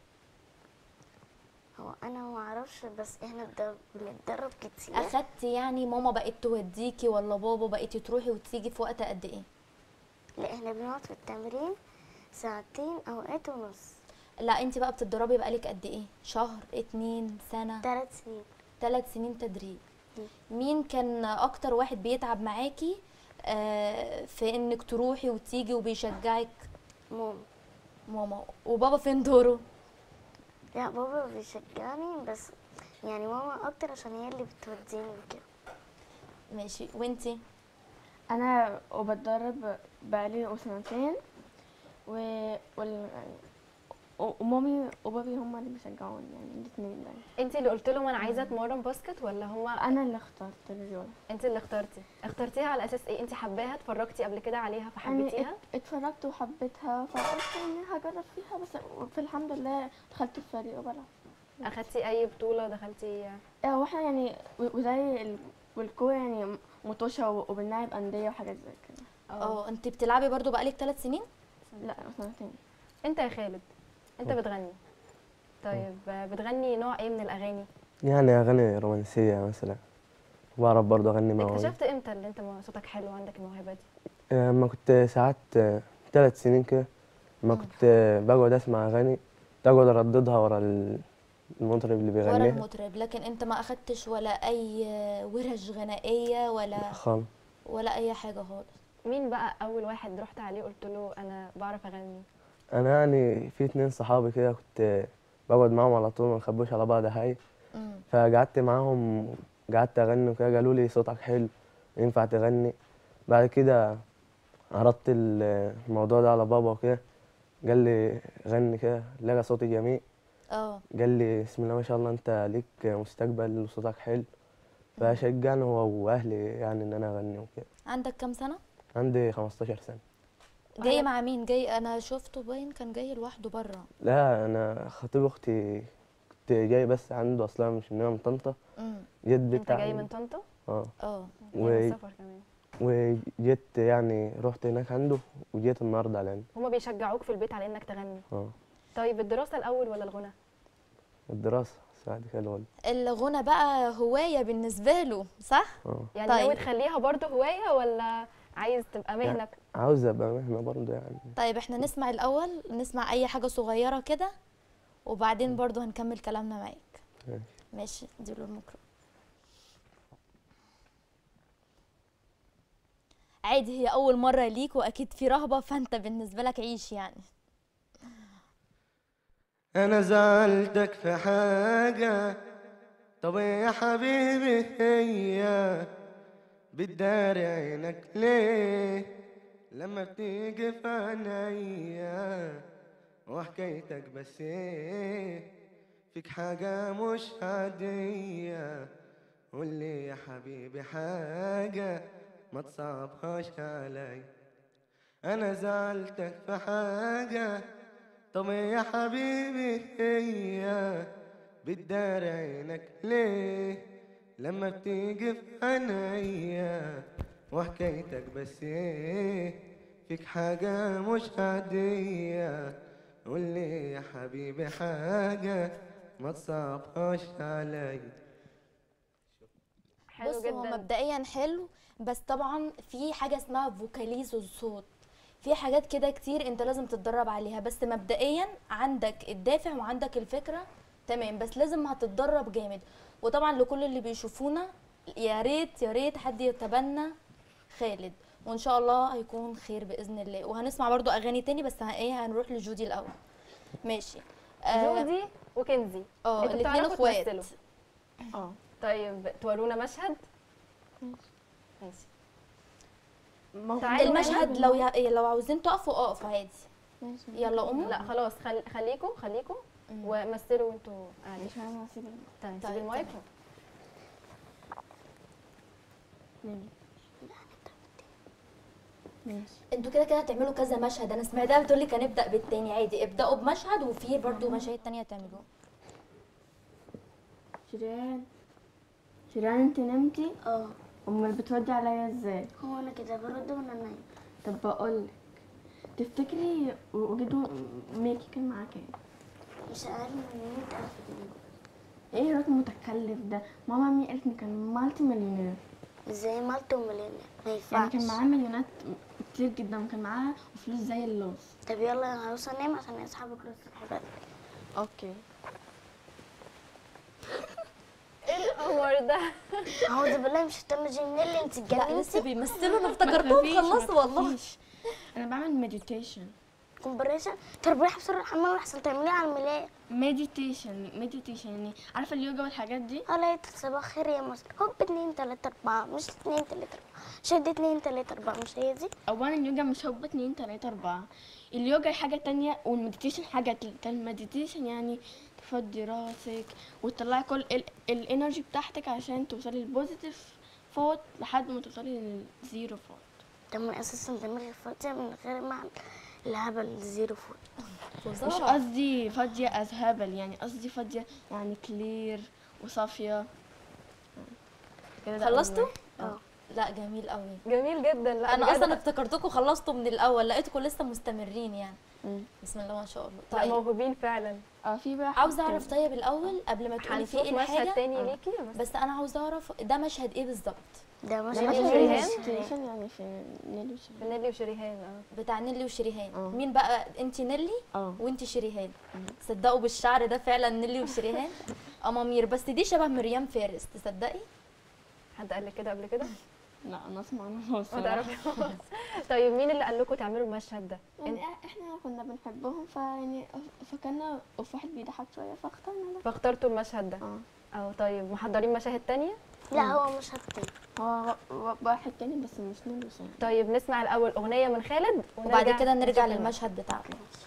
Speaker 8: هو انا ما اعرفش بس احنا بد- بنتدرب كتير
Speaker 1: اخدتي يعني ماما بقت توديكي ولا بابا بقيتي تروحي وتيجي في وقت قد ايه
Speaker 8: لا احنا بنقعد في التمرين ساعتين اوقات ونص
Speaker 1: لا انت بقى بتتدربي بقالك قد ايه شهر اتنين سنه
Speaker 8: ثلاث سنين
Speaker 1: ثلاث سنين تدريب
Speaker 8: مم.
Speaker 1: مين كان اكتر واحد بيتعب معاكي آه، في انك تروحي وتيجي وبيشجعك
Speaker 8: ماما
Speaker 1: ماما وبابا فين دوره
Speaker 8: لا بابا بيشجعني بس يعني ماما اكتر عشان هي اللي بتوديني وكده
Speaker 1: ماشي وانتي
Speaker 9: انا وبتدرب بقالي سنتين و وال... و- ومامي وبابي هما اللي بيشجعوني يعني الاثنين يعني
Speaker 2: انتي اللي قلت لهم انا عايزه اتمرن باسكت ولا هما
Speaker 9: انا اللي اخترت الرياضه
Speaker 2: انت اللي اخترتي اخترتيها على اساس ايه انت حباها اتفرجتي قبل كده عليها
Speaker 9: يعني
Speaker 2: فحبيتيها
Speaker 9: ات- اتفرجت وحبيتها فقلت اني هجرب فيها بس في الحمد لله دخلت الفريق وبلعب
Speaker 2: اخدتي اي بطوله دخلتي
Speaker 9: اه واحنا يعني و- وزي ال- والكورة يعني مطوشة و- وبنلعب أندية وحاجات زي كده
Speaker 1: اه انت بتلعبي برضو بقالك ثلاث سنين
Speaker 9: لا سنتين
Speaker 2: انت يا خالد انت بتغني طيب بتغني نوع ايه من الاغاني
Speaker 7: يعني أغاني رومانسية مثلا بعرف برضه أغني مواويل
Speaker 2: اكتشفت امتى اللي انت صوتك حلو وعندك الموهبه دي
Speaker 7: لما كنت ساعات ثلاث سنين كده لما كنت بقعد أسمع أغاني تقعد أرددها ورا ال- المطرب اللي
Speaker 1: ورا
Speaker 7: بيغنيها
Speaker 1: المطرب لكن انت ما اخدتش ولا اي ورش غنائيه ولا
Speaker 7: خالص
Speaker 1: ولا اي حاجه خالص
Speaker 2: مين بقى اول واحد رحت عليه قلت له انا بعرف اغني
Speaker 7: أنا يعني في اتنين صحابي كده كنت بقعد معاهم على طول ما نخبوش على بعض حاجة
Speaker 1: امم
Speaker 7: فقعدت معاهم قعدت أغني وكده قالوا لي صوتك حلو ينفع تغني بعد كده عرضت ال- الموضوع ده على بابا وكده قال لي غني كده لقى صوتي جميل
Speaker 1: اه
Speaker 7: قال لي بسم الله ما شاء الله انت ليك مستقبل وصوتك حلو فشجعني هو واهلي يعني ان انا اغني وكده
Speaker 1: عندك كام سنه
Speaker 7: عندي 15 سنه
Speaker 1: جاي مع مين جاي انا شفته باين كان جاي لوحده بره
Speaker 7: لا انا خطيب اختي كنت جاي بس عنده اصلا مش من هنا من طنطا
Speaker 1: امم
Speaker 7: جيت
Speaker 2: انت
Speaker 7: بتاع
Speaker 2: جاي من طنطا
Speaker 7: اه
Speaker 1: اه
Speaker 2: جاي
Speaker 7: و-
Speaker 2: من سفر كمان
Speaker 7: وجيت يعني رحت هناك عنده وجيت النهارده على هنا
Speaker 2: هما بيشجعوك في البيت على انك تغني
Speaker 7: اه
Speaker 2: طيب الدراسه الاول ولا الغنى
Speaker 7: الدراسه ساعد كده ولا
Speaker 1: الغنى بقى هوايه بالنسبه له صح
Speaker 7: اه
Speaker 2: يعني
Speaker 1: طيب.
Speaker 2: ناوي تخليها برضه هوايه ولا عايز تبقى مهنه
Speaker 7: عاوز ابقى مهنه برضه يعني
Speaker 1: طيب احنا نسمع الاول نسمع اي حاجه صغيره كده وبعدين برضو هنكمل كلامنا معاك
Speaker 7: ماشي.
Speaker 1: ماشي اديله الميكروفون عادي هي اول مره ليك واكيد في رهبه فانت بالنسبه لك عيش يعني
Speaker 10: انا زعلتك في حاجة طب يا حبيبي هي بتداري عينك ليه لما بتيجي في عينيا وحكايتك بس ايه فيك حاجة مش عادية قولي يا حبيبي حاجة ما تصعبهاش علي انا زعلتك في حاجة طب يا حبيبي هي بتدار عينك ليه لما بتيجي في عينيا وحكايتك بس ايه فيك حاجة مش عادية قولي يا حبيبي حاجة ما تصعبهاش علي
Speaker 2: حلو
Speaker 1: بص هو
Speaker 2: جدا
Speaker 1: مبدئيا حلو بس طبعا في حاجه اسمها فوكاليز الصوت في حاجات كده كتير انت لازم تتدرب عليها بس مبدئيا عندك الدافع وعندك الفكره تمام بس لازم هتتدرب جامد وطبعا لكل اللي بيشوفونا يا ريت يا ريت حد يتبنى خالد وان شاء الله هيكون خير باذن الله وهنسمع برضو اغاني تاني بس ه- ايه هنروح لجودي الاول ماشي آه،
Speaker 2: جودي وكنزي
Speaker 1: اه
Speaker 2: انتوا
Speaker 1: الاثنين
Speaker 2: بتعرفوا
Speaker 1: اخوات
Speaker 2: تمثلوا.
Speaker 9: اه
Speaker 2: طيب تورونا مشهد ماشي
Speaker 9: ما-
Speaker 2: تعالوا
Speaker 1: المشهد لو ي... لو عاوزين تقفوا اقفوا عادي
Speaker 9: ماشي
Speaker 1: يلا قوموا
Speaker 2: لا خلاص خل... خليكم خليكم ومثلوا وانتوا قاعدين
Speaker 9: مش عارفة اسيب
Speaker 2: تمام
Speaker 1: طيب،
Speaker 2: سيب المايك
Speaker 9: النبي ماشي
Speaker 1: انتوا كده كده هتعملوا كذا مشهد انا سمعتها بتقول لك هنبدا بالتاني عادي ابداوا بمشهد وفي برضو مشاهد تانية تعملوها
Speaker 9: شيرين شيرين انت نمتي
Speaker 8: اه
Speaker 9: امال بتردي عليا ازاي
Speaker 8: هو انا كده برد وانا نايم
Speaker 9: طب بقولك تفتكري وجدو ميكي كان معاه كام
Speaker 8: مش اقل من 100000 جنيه
Speaker 9: ايه رقم متكلف ده ماما مي قالت إن كان مالتي مليونير
Speaker 8: ازاي مالت ومليونير ما
Speaker 9: يعني
Speaker 8: ينفعش
Speaker 9: كان معاه مليونات كتير جدا وكان معاه فلوس زي اللوز
Speaker 8: طب يلا انا هوصل انام عشان اصحى بكره الصبح بدري
Speaker 9: اوكي
Speaker 2: القمر ده
Speaker 8: اعوذ بالله مش هتنجي من اللي انت
Speaker 1: لا لسه
Speaker 8: اتجننتي
Speaker 1: بيمثلوا انا افتكرتهم
Speaker 9: مفيش-
Speaker 1: خلصوا والله
Speaker 9: مفيش. انا بعمل مديتيشن
Speaker 8: كومبريشن تربيح بسرعه الحمام احسن تعمليه على الملاء
Speaker 9: مديتيشن مديتيشن يعني عارفه اليوجا والحاجات دي
Speaker 8: على صباح خير يا مصر هوب اتنين تلاتة اربعة مش اتنين تلاتة اربعة شد اتنين تلاتة اربعة مش هي دي
Speaker 9: اولا اليوجا مش هوب اتنين تلاته اربعه اليوجا حاجه تانية والمديتيشن حاجه تالتة المديتيشن يعني تفضي راسك وتطلعي كل ال- الانرجي بتاعتك عشان توصلي للبوزيتيف فوت لحد ما توصلي للزيرو فوت
Speaker 8: طب ما اساسا دماغي فاضية من غير ما اعمل الهبل زيرو فوت
Speaker 9: مش
Speaker 1: وزارة
Speaker 9: قصدي فاضيه از هبل يعني قصدي فاضيه يعني كلير وصافيه كده ده
Speaker 1: خلصتوا؟
Speaker 9: أول
Speaker 8: اه
Speaker 1: لا جميل قوي
Speaker 2: جميل جدا لا
Speaker 1: انا
Speaker 2: بجد
Speaker 1: اصلا افتكرتكم خلصتوا من الاول لقيتكم لسه مستمرين يعني
Speaker 9: مم.
Speaker 1: بسم الله ما شاء الله
Speaker 2: لا
Speaker 1: طيب
Speaker 2: موهوبين فعلا
Speaker 9: اه في بقى
Speaker 1: عاوزه
Speaker 9: حاجة
Speaker 1: اعرف طيب الاول قبل ما تقولي في
Speaker 2: هنشوف
Speaker 1: ايه
Speaker 2: مشهد
Speaker 1: الحاجه
Speaker 2: تاني ليكي بس
Speaker 1: بس انا عاوزه اعرف ده مشهد ايه بالظبط
Speaker 8: ده مش
Speaker 9: ده
Speaker 2: نيلي
Speaker 9: مثلا
Speaker 2: وشريهان؟
Speaker 9: مديتيشن يعني في نيلي وشريهان
Speaker 2: نيلي وشريهان اه
Speaker 1: بتاع نيلي وشريهان
Speaker 9: اه.
Speaker 1: مين بقى انت نيلي
Speaker 9: اه
Speaker 1: وانت شريهان تصدقوا بالشعر ده فعلا نيلي وشريهان امامير بس دي شبه مريم فارس تصدقي
Speaker 2: حد قال لك كده قبل كده
Speaker 9: لا انا اسمع عنها
Speaker 2: ما
Speaker 9: الصراحة.
Speaker 2: تعرفيش طيب مين اللي قال لكم تعملوا المشهد ده
Speaker 9: يعني احنا كنا بنحبهم فيعني فكنا في واحد بيضحك شويه فاخترنا ده
Speaker 2: فاخترتوا المشهد ده
Speaker 9: اه
Speaker 2: اه طيب محضرين مشاهد تانية
Speaker 8: لا هو مش هبتين
Speaker 9: هو و- و- واحد تاني بس مش نيلي وشريهان
Speaker 2: طيب نسمع الاول اغنيه من خالد
Speaker 1: وبعد كده نرجع
Speaker 2: نشوف
Speaker 1: للمشهد بتاعنا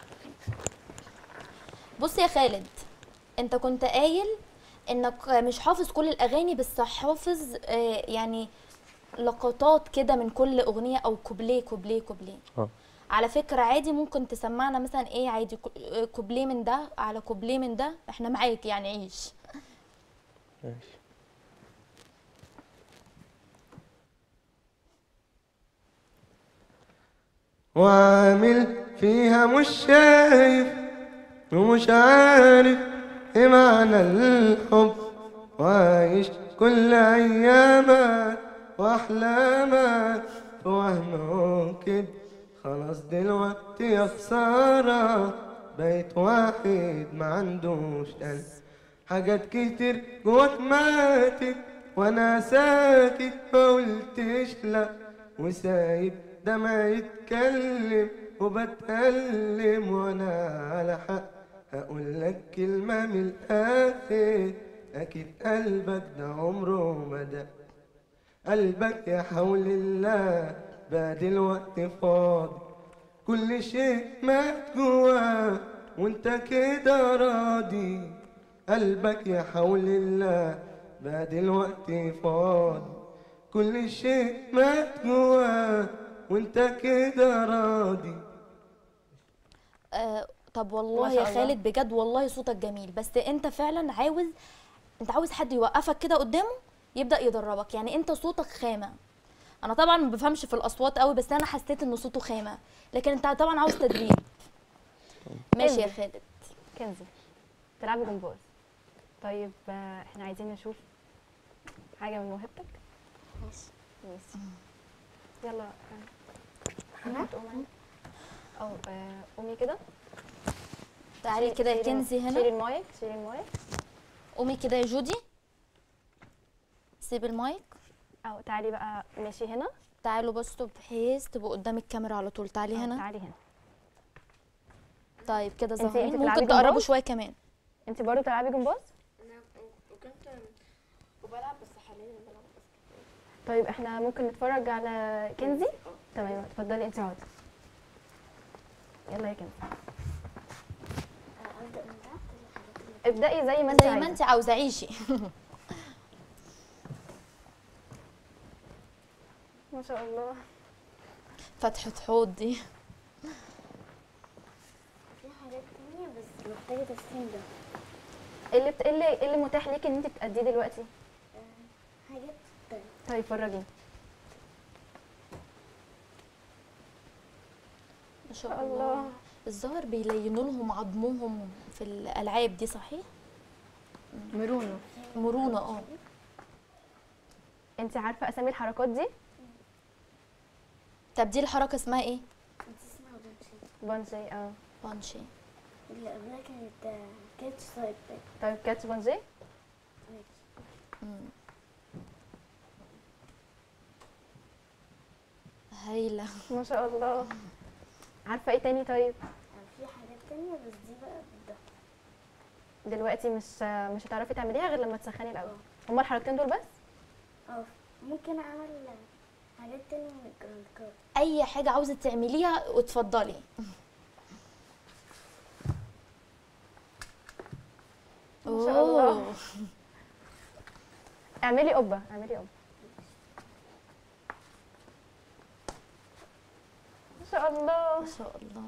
Speaker 1: بص يا خالد انت كنت قايل انك مش حافظ كل الاغاني بس حافظ آه، يعني لقطات كده من كل اغنيه او كوبليه كوبليه كوبليه
Speaker 7: اه.
Speaker 1: على فكره عادي ممكن تسمعنا مثلا ايه عادي كو- آه، كوبليه من ده على كوبليه من ده احنا معاك يعني عيش
Speaker 7: ماشي
Speaker 10: وعامل فيها مش شايف ومش عارف ايه معنى الحب وعايش كل ايامك واحلامك في وهم كده خلاص دلوقتي يا خسارة بقيت واحد ما عندوش قلب حاجات كتير جواك ماتت وانا ساكت مقلتش لا وسايب دمع يتكلم وبتكلم وانا على حق هقول لك كلمة من الآخر أكيد قلبك ده عمره ما دق قلبك يا حول الله بقى دلوقتي فاضي كل شيء مات جواه وانت كده راضي قلبك يا حول الله بقى دلوقتي فاضي كل شيء مات جواه وانت كده راضي
Speaker 1: آه طب
Speaker 2: ما
Speaker 1: والله
Speaker 2: شاء
Speaker 1: يا
Speaker 2: الله.
Speaker 1: خالد بجد والله صوتك جميل بس انت فعلا عاوز انت عاوز حد يوقفك كده قدامه يبدأ يدربك يعني انت صوتك خامة انا طبعا ما بفهمش في الاصوات قوي بس انا حسيت ان صوته خامة لكن انت طبعا عاوز تدريب ماشي يا
Speaker 2: كنزي.
Speaker 1: خالد
Speaker 2: كنزي تلعبي جمباز طيب آه، احنا عايزين نشوف حاجه من موهبتك
Speaker 8: ماشي
Speaker 2: ماشي يلا آه،
Speaker 8: أنا؟
Speaker 2: تقومي او آه، قومي كده
Speaker 1: تعالي كده يا
Speaker 2: شيلي-
Speaker 1: كنزي
Speaker 2: شيلي
Speaker 1: هنا
Speaker 2: المايك شيلي المايك
Speaker 1: قومي كده يا جودي سيب المايك
Speaker 2: او تعالي بقى ماشي هنا
Speaker 1: تعالوا بصوا بحيث تبقوا قدام الكاميرا على طول تعالي
Speaker 2: أو
Speaker 1: هنا
Speaker 2: تعالي هنا
Speaker 1: طيب كده
Speaker 2: انتي-
Speaker 1: ظاهرين
Speaker 2: انتي بتلعبي
Speaker 1: ممكن تقربوا
Speaker 2: جمباز؟
Speaker 1: شويه كمان
Speaker 2: انت برضو بتلعبي جمباز
Speaker 9: وكنت وبلعب بس حاليا بلعب
Speaker 2: طيب احنا ممكن نتفرج على كنزي تمام اتفضلي انت اقعدي يلا يا كنزي
Speaker 8: أبدأ من تحت الحاجات اللي
Speaker 2: ابدأي زي ما انت
Speaker 1: زي ما
Speaker 2: عايزة
Speaker 1: انت عاوزه عيشي
Speaker 2: ما شاء الله
Speaker 1: فتحة حوض دي
Speaker 8: في حاجات تانية بس محتاجة تفصيل ده
Speaker 2: ايه اللي بت... ايه اللي إيه اللي متاح ليكي ان انت تأديه دلوقتي
Speaker 8: حاجات تانية
Speaker 2: طيب فرجيني
Speaker 1: ما شاء الله الظاهر بيلينوا لهم عظمهم في الالعاب دي صحيح
Speaker 2: مرونه
Speaker 1: مرونه اه
Speaker 2: انت عارفه اسامي الحركات دي
Speaker 1: طب دي الحركه اسمها ايه
Speaker 8: انت اسمها بنشي
Speaker 2: بونجي اه
Speaker 1: بانشي
Speaker 8: اللي قبلها كانت كاتش سايد باك
Speaker 2: طيب كاتش بونجي
Speaker 1: مم. هايله
Speaker 2: ما شاء الله عارفه ايه تاني طيب
Speaker 8: في حاجات تانية بس دي بقى ده
Speaker 2: دلوقتي مش مش هتعرفي تعمليها غير لما تسخني الاول هما الحركتين دول بس
Speaker 8: اه ممكن اعمل حاجات تانية من الجراند كار
Speaker 1: اي حاجه عاوزه تعمليها وتفضلي
Speaker 2: ما شاء الله.
Speaker 1: أوه.
Speaker 2: اعملي قبه اعملي قبه ما شاء الله
Speaker 1: ما شاء الله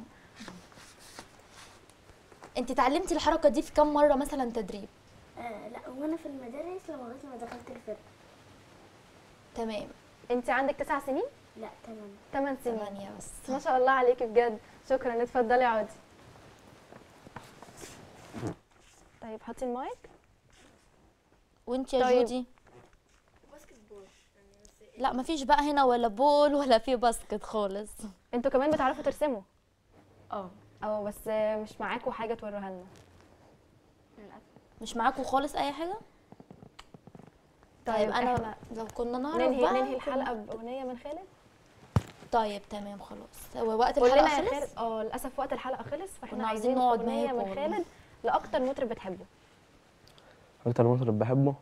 Speaker 1: انت اتعلمتي الحركه دي في كام مره مثلا تدريب
Speaker 8: آه لا وانا في المدارس لغايه ما دخلت الفرقه
Speaker 1: تمام
Speaker 2: انت عندك تسع سنين
Speaker 8: لا تمام
Speaker 2: ثمان سنين
Speaker 1: ثمانية بس
Speaker 2: ما شاء الله عليكي بجد شكرا اتفضلي اقعدي طيب حطي المايك
Speaker 1: وانت يا
Speaker 2: طيب.
Speaker 1: جودي لا مفيش بقى هنا ولا بول ولا في باسكت خالص
Speaker 2: انتوا كمان بتعرفوا ترسموا
Speaker 1: اه
Speaker 2: اه بس مش معاكوا حاجه توروها لنا
Speaker 1: مش معاكم خالص اي حاجه طيب,
Speaker 2: طيب
Speaker 1: انا
Speaker 2: احنا
Speaker 1: لو كنا نعرف
Speaker 2: ننهي
Speaker 1: بقى
Speaker 2: ننهي
Speaker 1: كنا-
Speaker 2: الحلقه باغنيه من خالد
Speaker 1: طيب تمام خلاص هو وقت
Speaker 2: قول لنا
Speaker 1: الحلقه
Speaker 2: يا
Speaker 1: خلص
Speaker 2: خالد اه للاسف وقت الحلقه خلص فاحنا
Speaker 1: كنا
Speaker 2: عايزين
Speaker 1: عايزين نقعد
Speaker 2: اغنيه من
Speaker 1: معاكم.
Speaker 2: خالد لاكتر مطرب بتحبه
Speaker 7: اكتر مطرب بحبه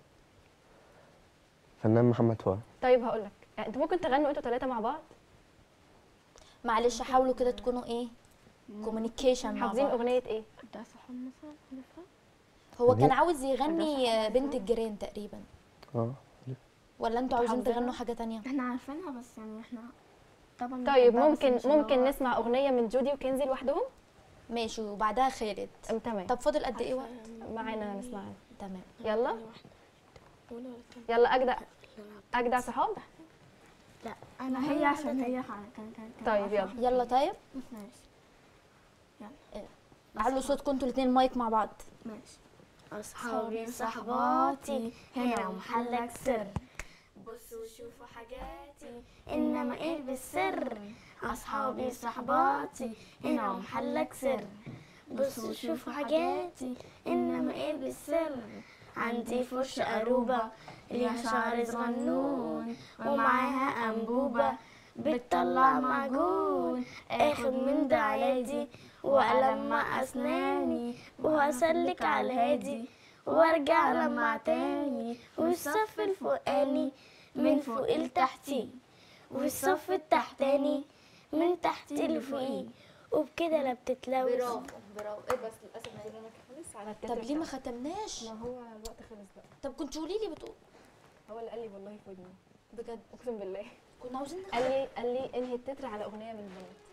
Speaker 7: فنان محمد فؤاد
Speaker 2: طيب هقول لك انتوا ممكن تغنوا انتوا ثلاثه مع بعض
Speaker 1: معلش حاولوا كده تكونوا ايه كوميونيكيشن مع
Speaker 2: حافظين
Speaker 1: بعض
Speaker 2: اغنيه ايه
Speaker 9: ده صحاب مثلا عارفها
Speaker 1: هو كان
Speaker 7: دي-
Speaker 1: عاوز يغني آه، بنت الجيران تقريبا
Speaker 7: اه
Speaker 1: ولا انتوا عاوزين
Speaker 9: حافظينها؟
Speaker 1: تغنوا حاجه تانية
Speaker 9: احنا عارفينها بس يعني احنا طبعا
Speaker 2: طيب
Speaker 9: بنحبها، بس
Speaker 2: ممكن
Speaker 9: مش اللي
Speaker 2: ممكن
Speaker 9: هو-
Speaker 2: نسمع اغنيه من جودي وكنزي لوحدهم
Speaker 1: ماشي وبعدها خالد
Speaker 2: أم، تمام
Speaker 1: طب فاضل قد ايه وقت
Speaker 2: معانا نسمعها
Speaker 1: تمام
Speaker 2: يلا
Speaker 9: أولى ولا التانية؟
Speaker 2: يلا اجدع اجدع صحاب
Speaker 8: لا
Speaker 9: انا هي عشان هي كان كان كان
Speaker 2: طيب يلا
Speaker 1: يلا طيب
Speaker 9: ماشي
Speaker 1: علوا صوتكم انتوا الاثنين مايك مع بعض
Speaker 9: ماشي
Speaker 8: أصحابي وصحباتي هنا محلك سر بصوا شوفوا حاجاتي إنما إيه بالسر أصحابي وصحباتي هنا محلك سر بصوا شوفوا حاجاتي إنما إيه بالسر عندي فرشة أروبة ليها شعر صغنون ومعاها أنبوبة بتطلع معجون اخد من ده عادي والمع اسناني وهسلك على الهادي وارجع لمع تاني والصف الفوقاني من فوق لتحتي والصف التحتاني من تحتي لفوقي وبكده لا بتتلوث
Speaker 2: برافو ايه بس للاسف ما خلص على
Speaker 1: طب ليه ما ختمناش
Speaker 2: ما هو الوقت خلص بقى
Speaker 1: طب كنت قولي لي بتقول
Speaker 2: هو اللي قال لي والله في ودني
Speaker 1: بجد
Speaker 2: اقسم بالله
Speaker 1: كنا عاوزين
Speaker 2: قال لي قال لي انهي التتر على اغنيه من البنات